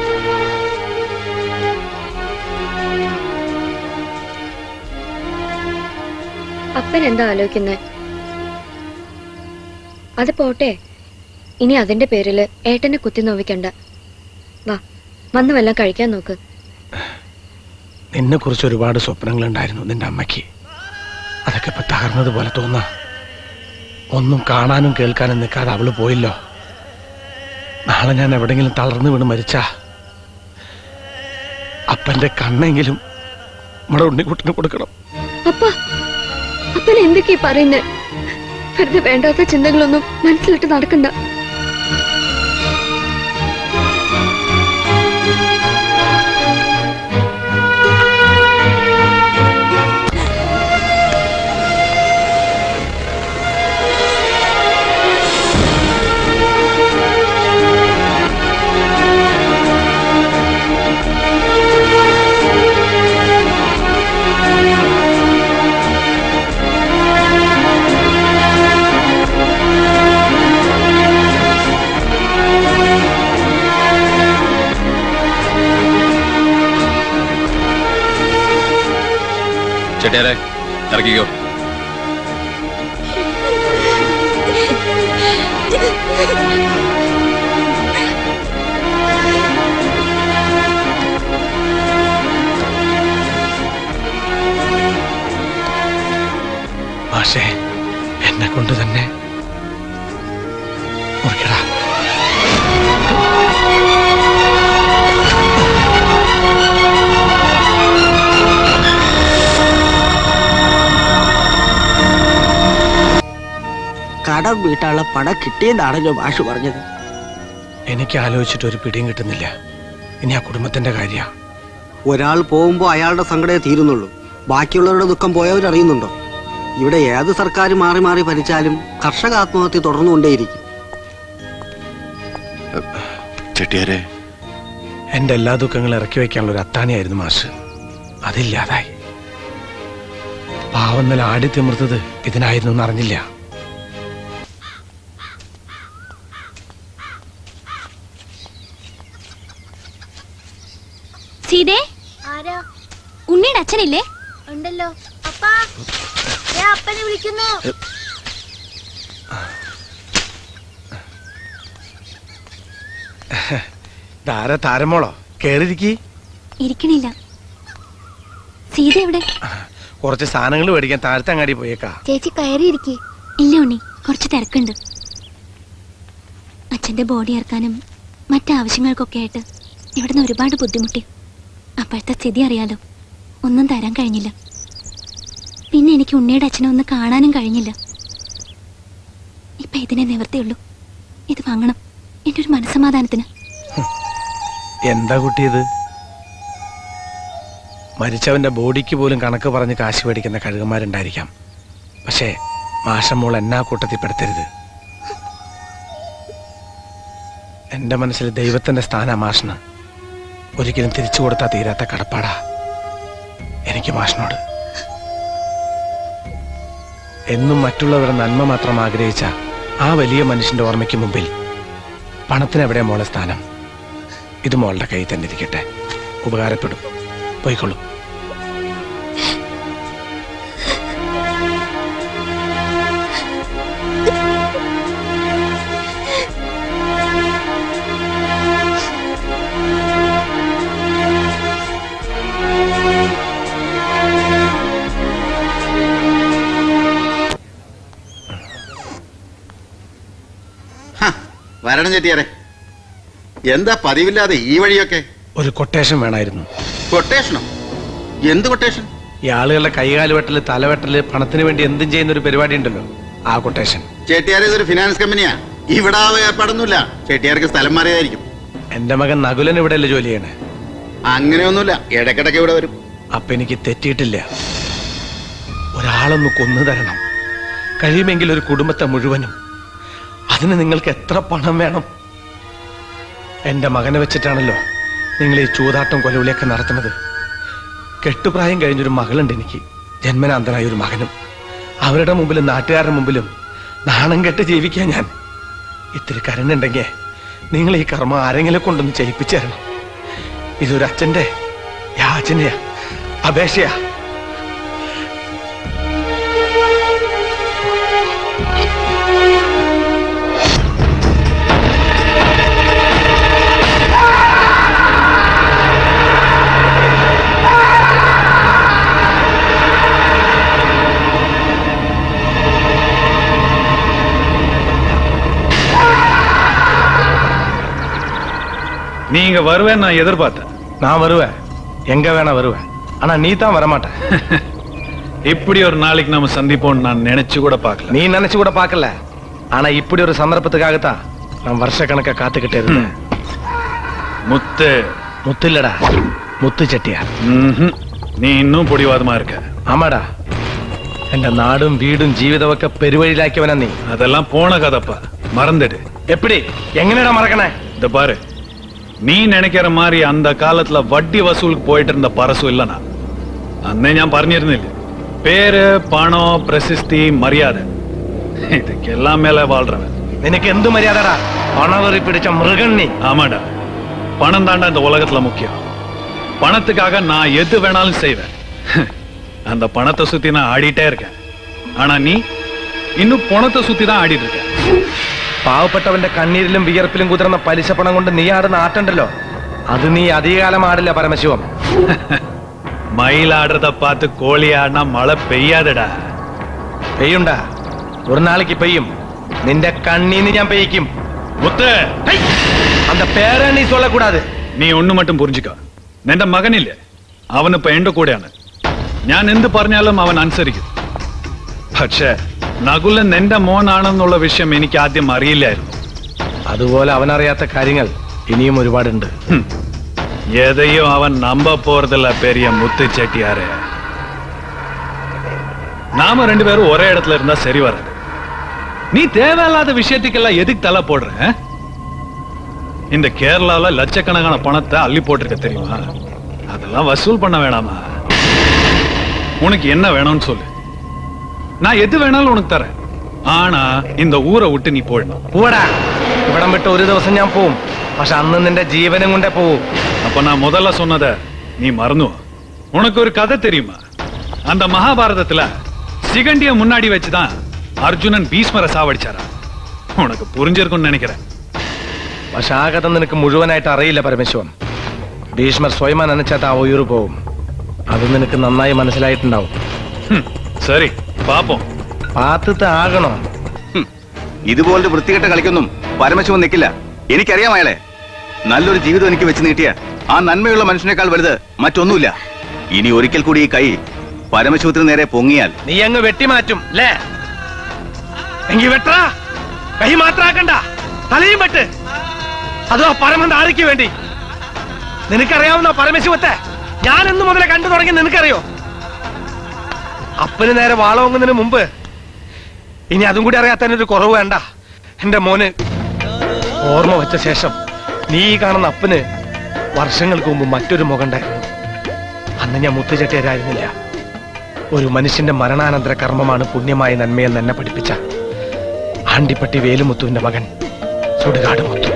അപ്പൻ എന്താ ആലോചിക്കുന്നേ അത് പോട്ടെ ഇനി അതിന്റെ പേരില് ഏട്ടനെ കുത്തി നോവിക്കണ്ട വാ വന്ന് വല്ലതും കഴിക്കാൻ നോക്ക് നിന്നെ കുറിച്ച് ഒരുപാട് സ്വപ്നങ്ങളുണ്ടായിരുന്നു നിന്റെ അമ്മയ്ക്ക് അതൊക്കെ ഇപ്പൊ തകർന്നതുപോലെ തോന്നാ ഒന്നും കാണാനും കേൾക്കാനും നിൽക്കാതെ അവള് പോയില്ലോ നാളെ ഞാൻ എവിടെങ്കിലും തളർന്നു വീണ് മരിച്ചാ അപ്പന്റെ കണ്ണെങ്കിലും നമ്മുടെ ഉണ്ണിക്കുട്ടിന് കൊടുക്കണം അപ്പ അപ്പൻ എന്തൊക്കെയാ പറയുന്നേ വെറുതെ വേണ്ടാത്ത ചിന്തകളൊന്നും മനസ്സിലിട്ട് നടക്കണ്ട ചെട്ടിയാരെ ഇറക്കിക്കോ പക്ഷേ എന്നെ കൊണ്ട് തന്നെ മുറിക്കടാ കടം വീട്ടാനുള്ള പണം കിട്ടിയെന്നാണല്ലോ മാഷ് പറഞ്ഞത് എനിക്ക് ആലോചിച്ചിട്ട് ഒരു പിടിയും കിട്ടുന്നില്ല ഇനി ആ കുടുംബത്തിന്റെ കാര്യ ഒരാൾ പോകുമ്പോൾ അയാളുടെ സങ്കടമേ തീരുന്നുള്ളൂ ബാക്കിയുള്ളവരുടെ ദുഃഖം പോയവരറിയുന്നുണ്ടോ ഇവിടെ ഏത് സർക്കാർ മാറി മാറി ഭരിച്ചാലും കർഷക ആത്മഹത്യ തുടർന്നുകൊണ്ടേയിരിക്കും ചെട്ടിയാരെ എന്റെ എല്ലാ ദുഃഖങ്ങളും ഇറക്കി വെക്കാനുള്ള ഒരു അത്താണിയായിരുന്നു മാഷ് അതില്ലാതായി പാവം നില ആടി തിമിർത്തത് ഇതിനായിരുന്നു എന്ന് അറിഞ്ഞില്ല സീതേ ആരാ ഉണ്ണിയുടെ അച്ഛനില്ലേ ഉണ്ടല്ലോ അപ്പാ ഞാൻ അപ്പനെ വിളിക്കുന്നു ധാര താരമോളോ കേറിയിരിക്കി ഇരിക്കണില്ല സീത എവിടെ കുറച്ച് സാധനങ്ങൾ മേടിക്കാൻ താരത്തങ്ങാടി പോയേക്കാ ചേച്ചി കയറിയിരിക്കേ ഇല്ല ഉണ്ണി കുറച്ച് തിരക്കുണ്ട് അച്ഛന്റെ ബോഡി ഇറക്കാനും മറ്റാവശ്യങ്ങൾക്കൊക്കെ ആയിട്ട് ഇവിടുന്ന് ഒരുപാട് ബുദ്ധിമുട്ടി അപ്പോഴത്തെ സ്ഥിതി അറിയാലോ ഒന്നും തരാൻ കഴിഞ്ഞില്ല പിന്നെ എനിക്ക് ഉണ്ണിയുടെ അച്ഛനെ ഒന്ന് കാണാനും കഴിഞ്ഞില്ല ഇപ്പൊ ഇതിനെ നിവർത്തിയുള്ളൂ ഇത് വാങ്ങണം എന്റെ ഒരു മനസ്സമാധാനത്തിന് എന്താ കുട്ടി ഇത് മരിച്ചവന്റെ ബോഡിക്ക് പോലും കണക്ക് പറഞ്ഞ് കാശ് മേടിക്കുന്ന കഴുകന്മാരുണ്ടായിരിക്കാം പക്ഷേ മാഷമോൾ എന്നാ കൂട്ടത്തിൽ പെടുത്തരുത് എന്റെ മനസ്സിൽ ദൈവത്തിന്റെ സ്ഥാന മാഷിന് ഒരിക്കലും തിരിച്ചു കൊടുത്താൽ തീരാത്ത കടപ്പാടാ എനിക്ക് മാഷിനോട് എന്നും മറ്റുള്ളവരുടെ നന്മ മാത്രം ആഗ്രഹിച്ച ആ വലിയ മനുഷ്യന്റെ ഓർമ്മയ്ക്ക് മുമ്പിൽ പണത്തിന് എവിടെ മോളെ സ്ഥാനം ഇത് മോളുടെ കയ്യിൽ തന്നെ ഇരിക്കട്ടെ ഉപകാരപ്പെടും പോയിക്കൊള്ളൂ വരണം ചെട്ടിയാരെ എന്താ പതിവില്ലാതെ ഈ വഴിയൊക്കെ ഒരു കൊട്ടേഷൻ വേണമായിരുന്നു കൊട്ടേഷനോ എന്ത് കൊട്ടേഷൻ ഈ ആളുകളുടെ കൈകാല് വെട്ടല് തലവെട്ടല് പണത്തിന് വേണ്ടി എന്തും ചെയ്യുന്ന ഒരു പരിപാടി ഉണ്ടല്ലോ ആ കൊട്ടേഷൻ ചെട്ടിയാരെ ഇതൊരു ഫിനാൻസ് കമ്പനിയാ ഇവിടെ ആ ഏർപ്പാടൊന്നുമില്ല ചെട്ടിയാർക്ക് സ്ഥലം മാറിയതായിരിക്കും എന്റെ മകൻ നകുലൻ ഇവിടെ അല്ലേ ജോലി ചെയ്യണേ അങ്ങനെയൊന്നുമില്ല ഇടക്കിടക്ക് ഇവിടെ വരും അപ്പൊ എനിക്ക് തെറ്റിയിട്ടില്ല ഒരാളൊന്ന് കൊന്നു തരണം കഴിയുമെങ്കിൽ ഒരു കുടുംബത്തെ മുഴുവനും അതിന് നിങ്ങൾക്ക് എത്ര പണം വേണം എന്റെ മകനെ വെച്ചിട്ടാണല്ലോ നിങ്ങൾ ഈ ചൂതാട്ടം കൊലവിളിയൊക്കെ നടത്തുന്നത് കെട്ടുപ്രായം കഴിഞ്ഞൊരു മകളുണ്ട് എനിക്ക് ജന്മനാന്തനായ ഒരു മകനും അവരുടെ മുമ്പിലും നാട്ടുകാരുടെ മുമ്പിലും നാണം കെട്ട് ജീവിക്കാൻ ഞാൻ ഇത്തിരി കരുണുണ്ടെങ്കിൽ നിങ്ങൾ ഈ കർമ്മം ആരെങ്കിലും കൊണ്ടൊന്ന് ചെയ്യിപ്പിച്ചു തരണം ഇതൊരു അച്ഛന്റെ യാചനയാ അപേക്ഷയാ நீங்க வருவேன் நான் எதிர்பார்த்தேன் நான் வருவேன் எங்க வேணா வருவேன் ஆனா நீ தான் வரமாட்ட இப்படி ஒரு நாளைக்கு நம்ம சந்திப்போம் நான் நினைச்சு கூட பார்க்கல நீ நினைச்சு கூட பார்க்கல ஆனா இப்படி ஒரு சந்தர்ப்பத்துக்காகத்தான் நான் வருஷக்கணக்கா காத்துக்கிட்டே இருந்தேன் முத்து முத்து இல்லடா முத்து செட்டியார் ம்ஹும். നീ ഇന്നും പൊടിവാദമാ இருக்க ആമാടാ എന്റെ നാടും വീടും ജീവിതമൊക്കെ പെരുവഴിയിലാക്കിയവനാ നീ அதெல்லாம் போன கதப்பா மறந்துடு எப்படி எங்கனடா மறக்கണേ இந்த பாரு நீ நினைக்கிற மாதிரி அந்த காலத்துல வட்டி வசூலுக்கு போயிட்டு இருந்த பரசு இல்லனா അന്നേ ഞാൻ പറഞ്ഞിരുന്നില്ല പേര് പണം പ്രശസ്തി മര്യാദ ഇതൊക്കെല്ലാം മേലെ വാഴ്றவன் നിനക്ക് എന്ത് മര്യാദടാ പണവറി പിടിച്ച മൃഗൻ നീ ஆமாடா பணம் தாண்டா இந்த உலகத்துல முக்கியம் பணத்துக்காக நான் எது வேணாலும் செய்வேன் அந்த பணத்தை சுத்தி நான் ஆடிட்டே இருக்கேன் ஆனா நீ இன்னும் பணத்தை சுத்தி தான் ஆடிட்டு இருக்க പാവപ്പെട്ടവന്റെ കണ്ണീരിലും വിയർപ്പിലും കുതിർന്ന പലിശ പണം കൊണ്ട് നീ ആടുന്ന ആട്ടുണ്ടല്ലോ അത് നീ അധികകാലം ആടില്ല പരമശിവം மயில் ஆடுறத பார்த்து கோழி ஆடினா மழை பெய்யாதடா പെയ്യുണ്ടാ ഒരു നാளைക്ക് പെയ്യും നിന്റെ കണ്ണീന്ന് ഞാൻ പെയ്യിക്കും முத்து அந்த പേരെ നീ சொல்லக்கூடாது നീ ഒന്ന് മറ്റും പുരിഞ്ചിക്ക നിന്റെ മകനില്ലേ അവനിപ്പോ എന്റെ കൂടെയാണ് ഞാൻ എന്ത് പറഞ്ഞാലും അവൻ അനുസരിക്കും പക്ഷേ നകുലൻ എന്റെ മോനാണെന്നുള്ള വിഷയം എനിക്ക് ആദ്യം അറിയില്ലായിരുന്നു അതുപോലെ അവനറിയാത്ത കാര്യങ്ങൾ ഇനിയും ഒരുപാടുണ്ട് ഹും. எதையும் அவன் நம்ப போறதில்ல பெரிய முத்து செட்டியாரு நாம ரெண்டு பேரும் ஒரே இடத்துல இருந்தா சரி வராது நீ தேவையில்லாத விஷயத்துக்கெல்லாம் எதுக்கு தலை போடுற ஆ? இந்த கேரளால லட்சக்கணக்கான பணத்தை அள்ளி போட்டிருக்க தெரியுமா அதெல்லாம் வசூல் பண்ண வேணாமா உனக்கு என்ன வேணும்னு சொல்லு நான் எது வேணாலும் உனக்கு தரேன் ஆனா இந்த ஊரை விட்டு நீ போயிடணும் പോടാ ഇവിടം വിട്ട് ഒരു ദിവസം ഞാൻ പോവും പക്ഷെ അന്ന് നിന്റെ ജീവനും കൊണ്ടേ പോവും அப்ப நான் முதல்ல சொன்னத நீ மறந்து உனக்கு ஒரு கதை தெரியுமா அந்த மகாபாரதத்துல சிகண்டிய முன்னாடி வச்சுதான் அர்ஜுனன் பீஸ்மரை சாவடிச்சாரா உனக்கு புரிஞ்சிருக்கும்னு நினைக்கிறேன் പക്ഷെ ആ കഥ നിനക്ക് മുഴുവനായിട്ട് അറിയില്ല പരമശിവം ഭീഷ്മർ സ്വയം നനച്ചാത്ത ആ ഉയർ പോവും അത് നിനക്ക് നന്നായി മനസ്സിലായിട്ടുണ്ടാവും சரி பாப்போம் പാത്തത്ത് ആകണോ ഇതുപോലൊരു വൃത്തികെട്ട കളിക്കൊന്നും പരമശിവൻ നിൽക്കില്ല എനിക്കറിയാം അയാളെ നല്ലൊരു ജീവിതം എനിക്ക് വെച്ച് നീട്ടിയ ആ നന്മയുള്ള മനുഷ്യനേക്കാൾ വലുത് മറ്റൊന്നുമില്ല ഇനി ഒരിക്കൽ കൂടി ഈ കൈ പരമശിവത്തിന് നേരെ പൊങ്ങിയാൽ നീ അങ്ങ് വെട്ടിമാറ്റും അല്ലേ എങ്കി വെട്ടാ കൈ മാത്രാക്കണ്ട തലയും വെട്ട് അതോ പരമൻ ആരയ്ക്ക് വേണ്ടി നിനക്കറിയാവുന്ന പരമശിവത്തെ ഞാൻ എന്ന് മുതലേ കണ്ടു തുടങ്ങി നിനക്കറിയോ അപ്പന് നേരെ വാളോങ്ങുന്നതിന് മുമ്പ് ഇനി അതും കൂടി അറിയാത്തതിനൊരു കുറവ് വേണ്ട എന്റെ മോന് ഓർമ്മ വെച്ച ശേഷം നീ ഈ കാണുന്ന അപ്പന് വർഷങ്ങൾക്ക് മുമ്പ് മറ്റൊരു മുഖം ഉണ്ടായിരുന്നു അന്ന് ഞാൻ മുത്തുചെട്ടിയരായിരുന്നില്ല ഒരു മനുഷ്യന്റെ മരണാനന്തര കർമ്മമാണ് പുണ്യമായ നന്മയെന്ന് എന്നെ പഠിപ്പിച്ച ആണ്ടിപ്പട്ടി വേലുമുത്തുവിന്റെ മകൻ ചുടുകാട് മൊത്തം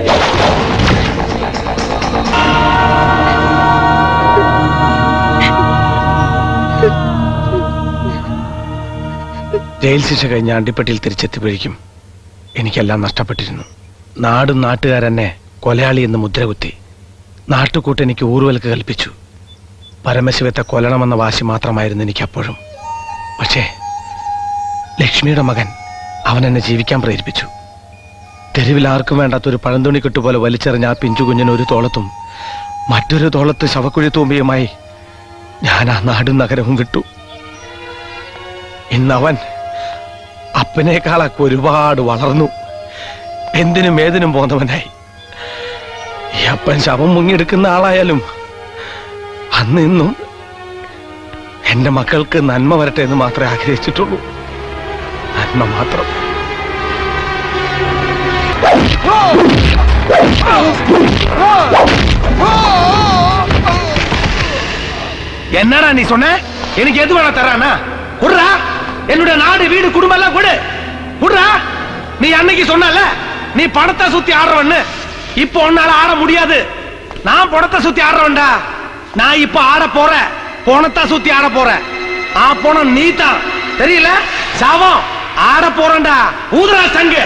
ജയിൽ ശിക്ഷ കഴിഞ്ഞ അണ്ടിപ്പട്ടിയിൽ തിരിച്ചെത്തിപ്പോഴേക്കും എനിക്കെല്ലാം നഷ്ടപ്പെട്ടിരുന്നു നാടും നാട്ടുകാരെന്നെ കൊലയാളി എന്ന് മുദ്രകുത്തി നാട്ടുകൂട്ട് എനിക്ക് ഊർവൽക്ക് കൽപ്പിച്ചു പരമശിവത്തെ കൊല്ലണമെന്ന വാശി മാത്രമായിരുന്നു എനിക്കപ്പോഴും പക്ഷേ ലക്ഷ്മിയുടെ മകൻ അവൻ എന്നെ ജീവിക്കാൻ പ്രേരിപ്പിച്ചു തെരുവിൽ ആർക്കും വേണ്ടാത്ത ഒരു പഴന്തുണിക്കെട്ട് പോലെ വലിച്ചെറിഞ്ഞ ആ പിഞ്ചു കുഞ്ഞിന് ഒരു തോളത്തും മറ്റൊരു തോളത്ത് ശവക്കുഴി തൂമ്പിയുമായി ഞാൻ ആ നാടും നഗരവും വിട്ടു ഇന്നവൻ അപ്പനേക്കാളൊക്കെ ഒരുപാട് വളർന്നു എന്തിനും ഏതിനും പോന്നവനായി ഈ അപ്പൻ ശവം മുങ്ങിയെടുക്കുന്ന ആളായാലും അന്ന് ഇന്നും എന്റെ മക്കൾക്ക് നന്മ വരട്ടെ എന്ന് മാത്രമേ ആഗ്രഹിച്ചിട്ടുള്ളൂ നന്മ മാത്രം என்னடா நீ சொன்ன எனக்கு எது வேணா தரானா குடுறா என்னுடைய நாடு வீடு குடும்பம் எல்லாம் கொடு குடுறா நீ அன்னைக்கு சொன்னல நீ பணத்தை சுத்தி ஆடுறவன்னு இப்போ உன்னால ஆட முடியாது நான் பணத்தை சுத்தி ஆடுறவன்டா நான் இப்ப ஆட போறேன் பணத்தை சுத்தி ஆட போறேன் ஆ பணம் நீ தான் தெரியல சாவம் ஆட போறேன்டா ஊதுரா சங்கு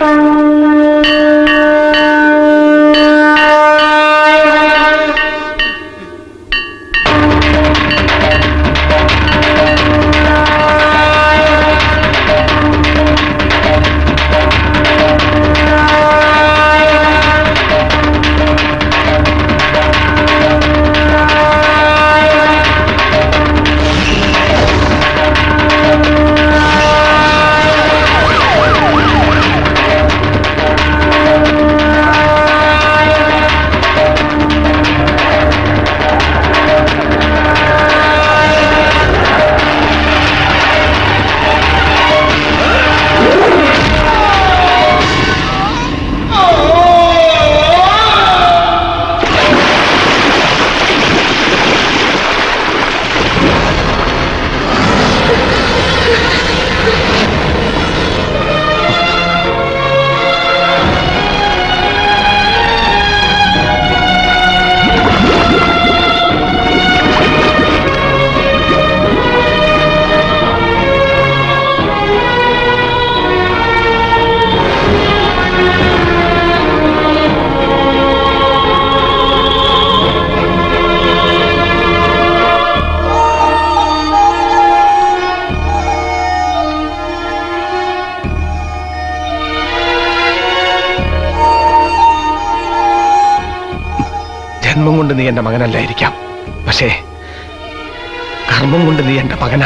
ജന്മം കൊണ്ട് നീ എന്റെ മകനല്ലായിരിക്കാം പക്ഷേ കർമ്മം കൊണ്ട് നീ എന്റെ മകനാ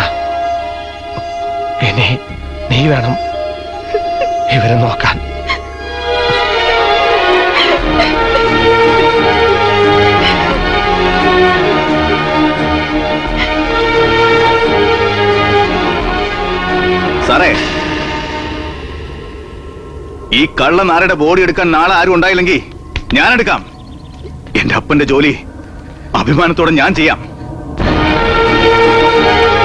ഇനി നീ വേണം ഇവരെ നോക്കാൻ സാറേ ഈ കള്ളനാരുടെ ബോഡി എടുക്കാൻ നാളെ ആരും ഉണ്ടായില്ലെങ്കിൽ ഞാൻ എടുക്കാം എന്റെ അപ്പന്റെ ജോലി അഭിമാനത്തോടെ ഞാൻ ചെയ്യാം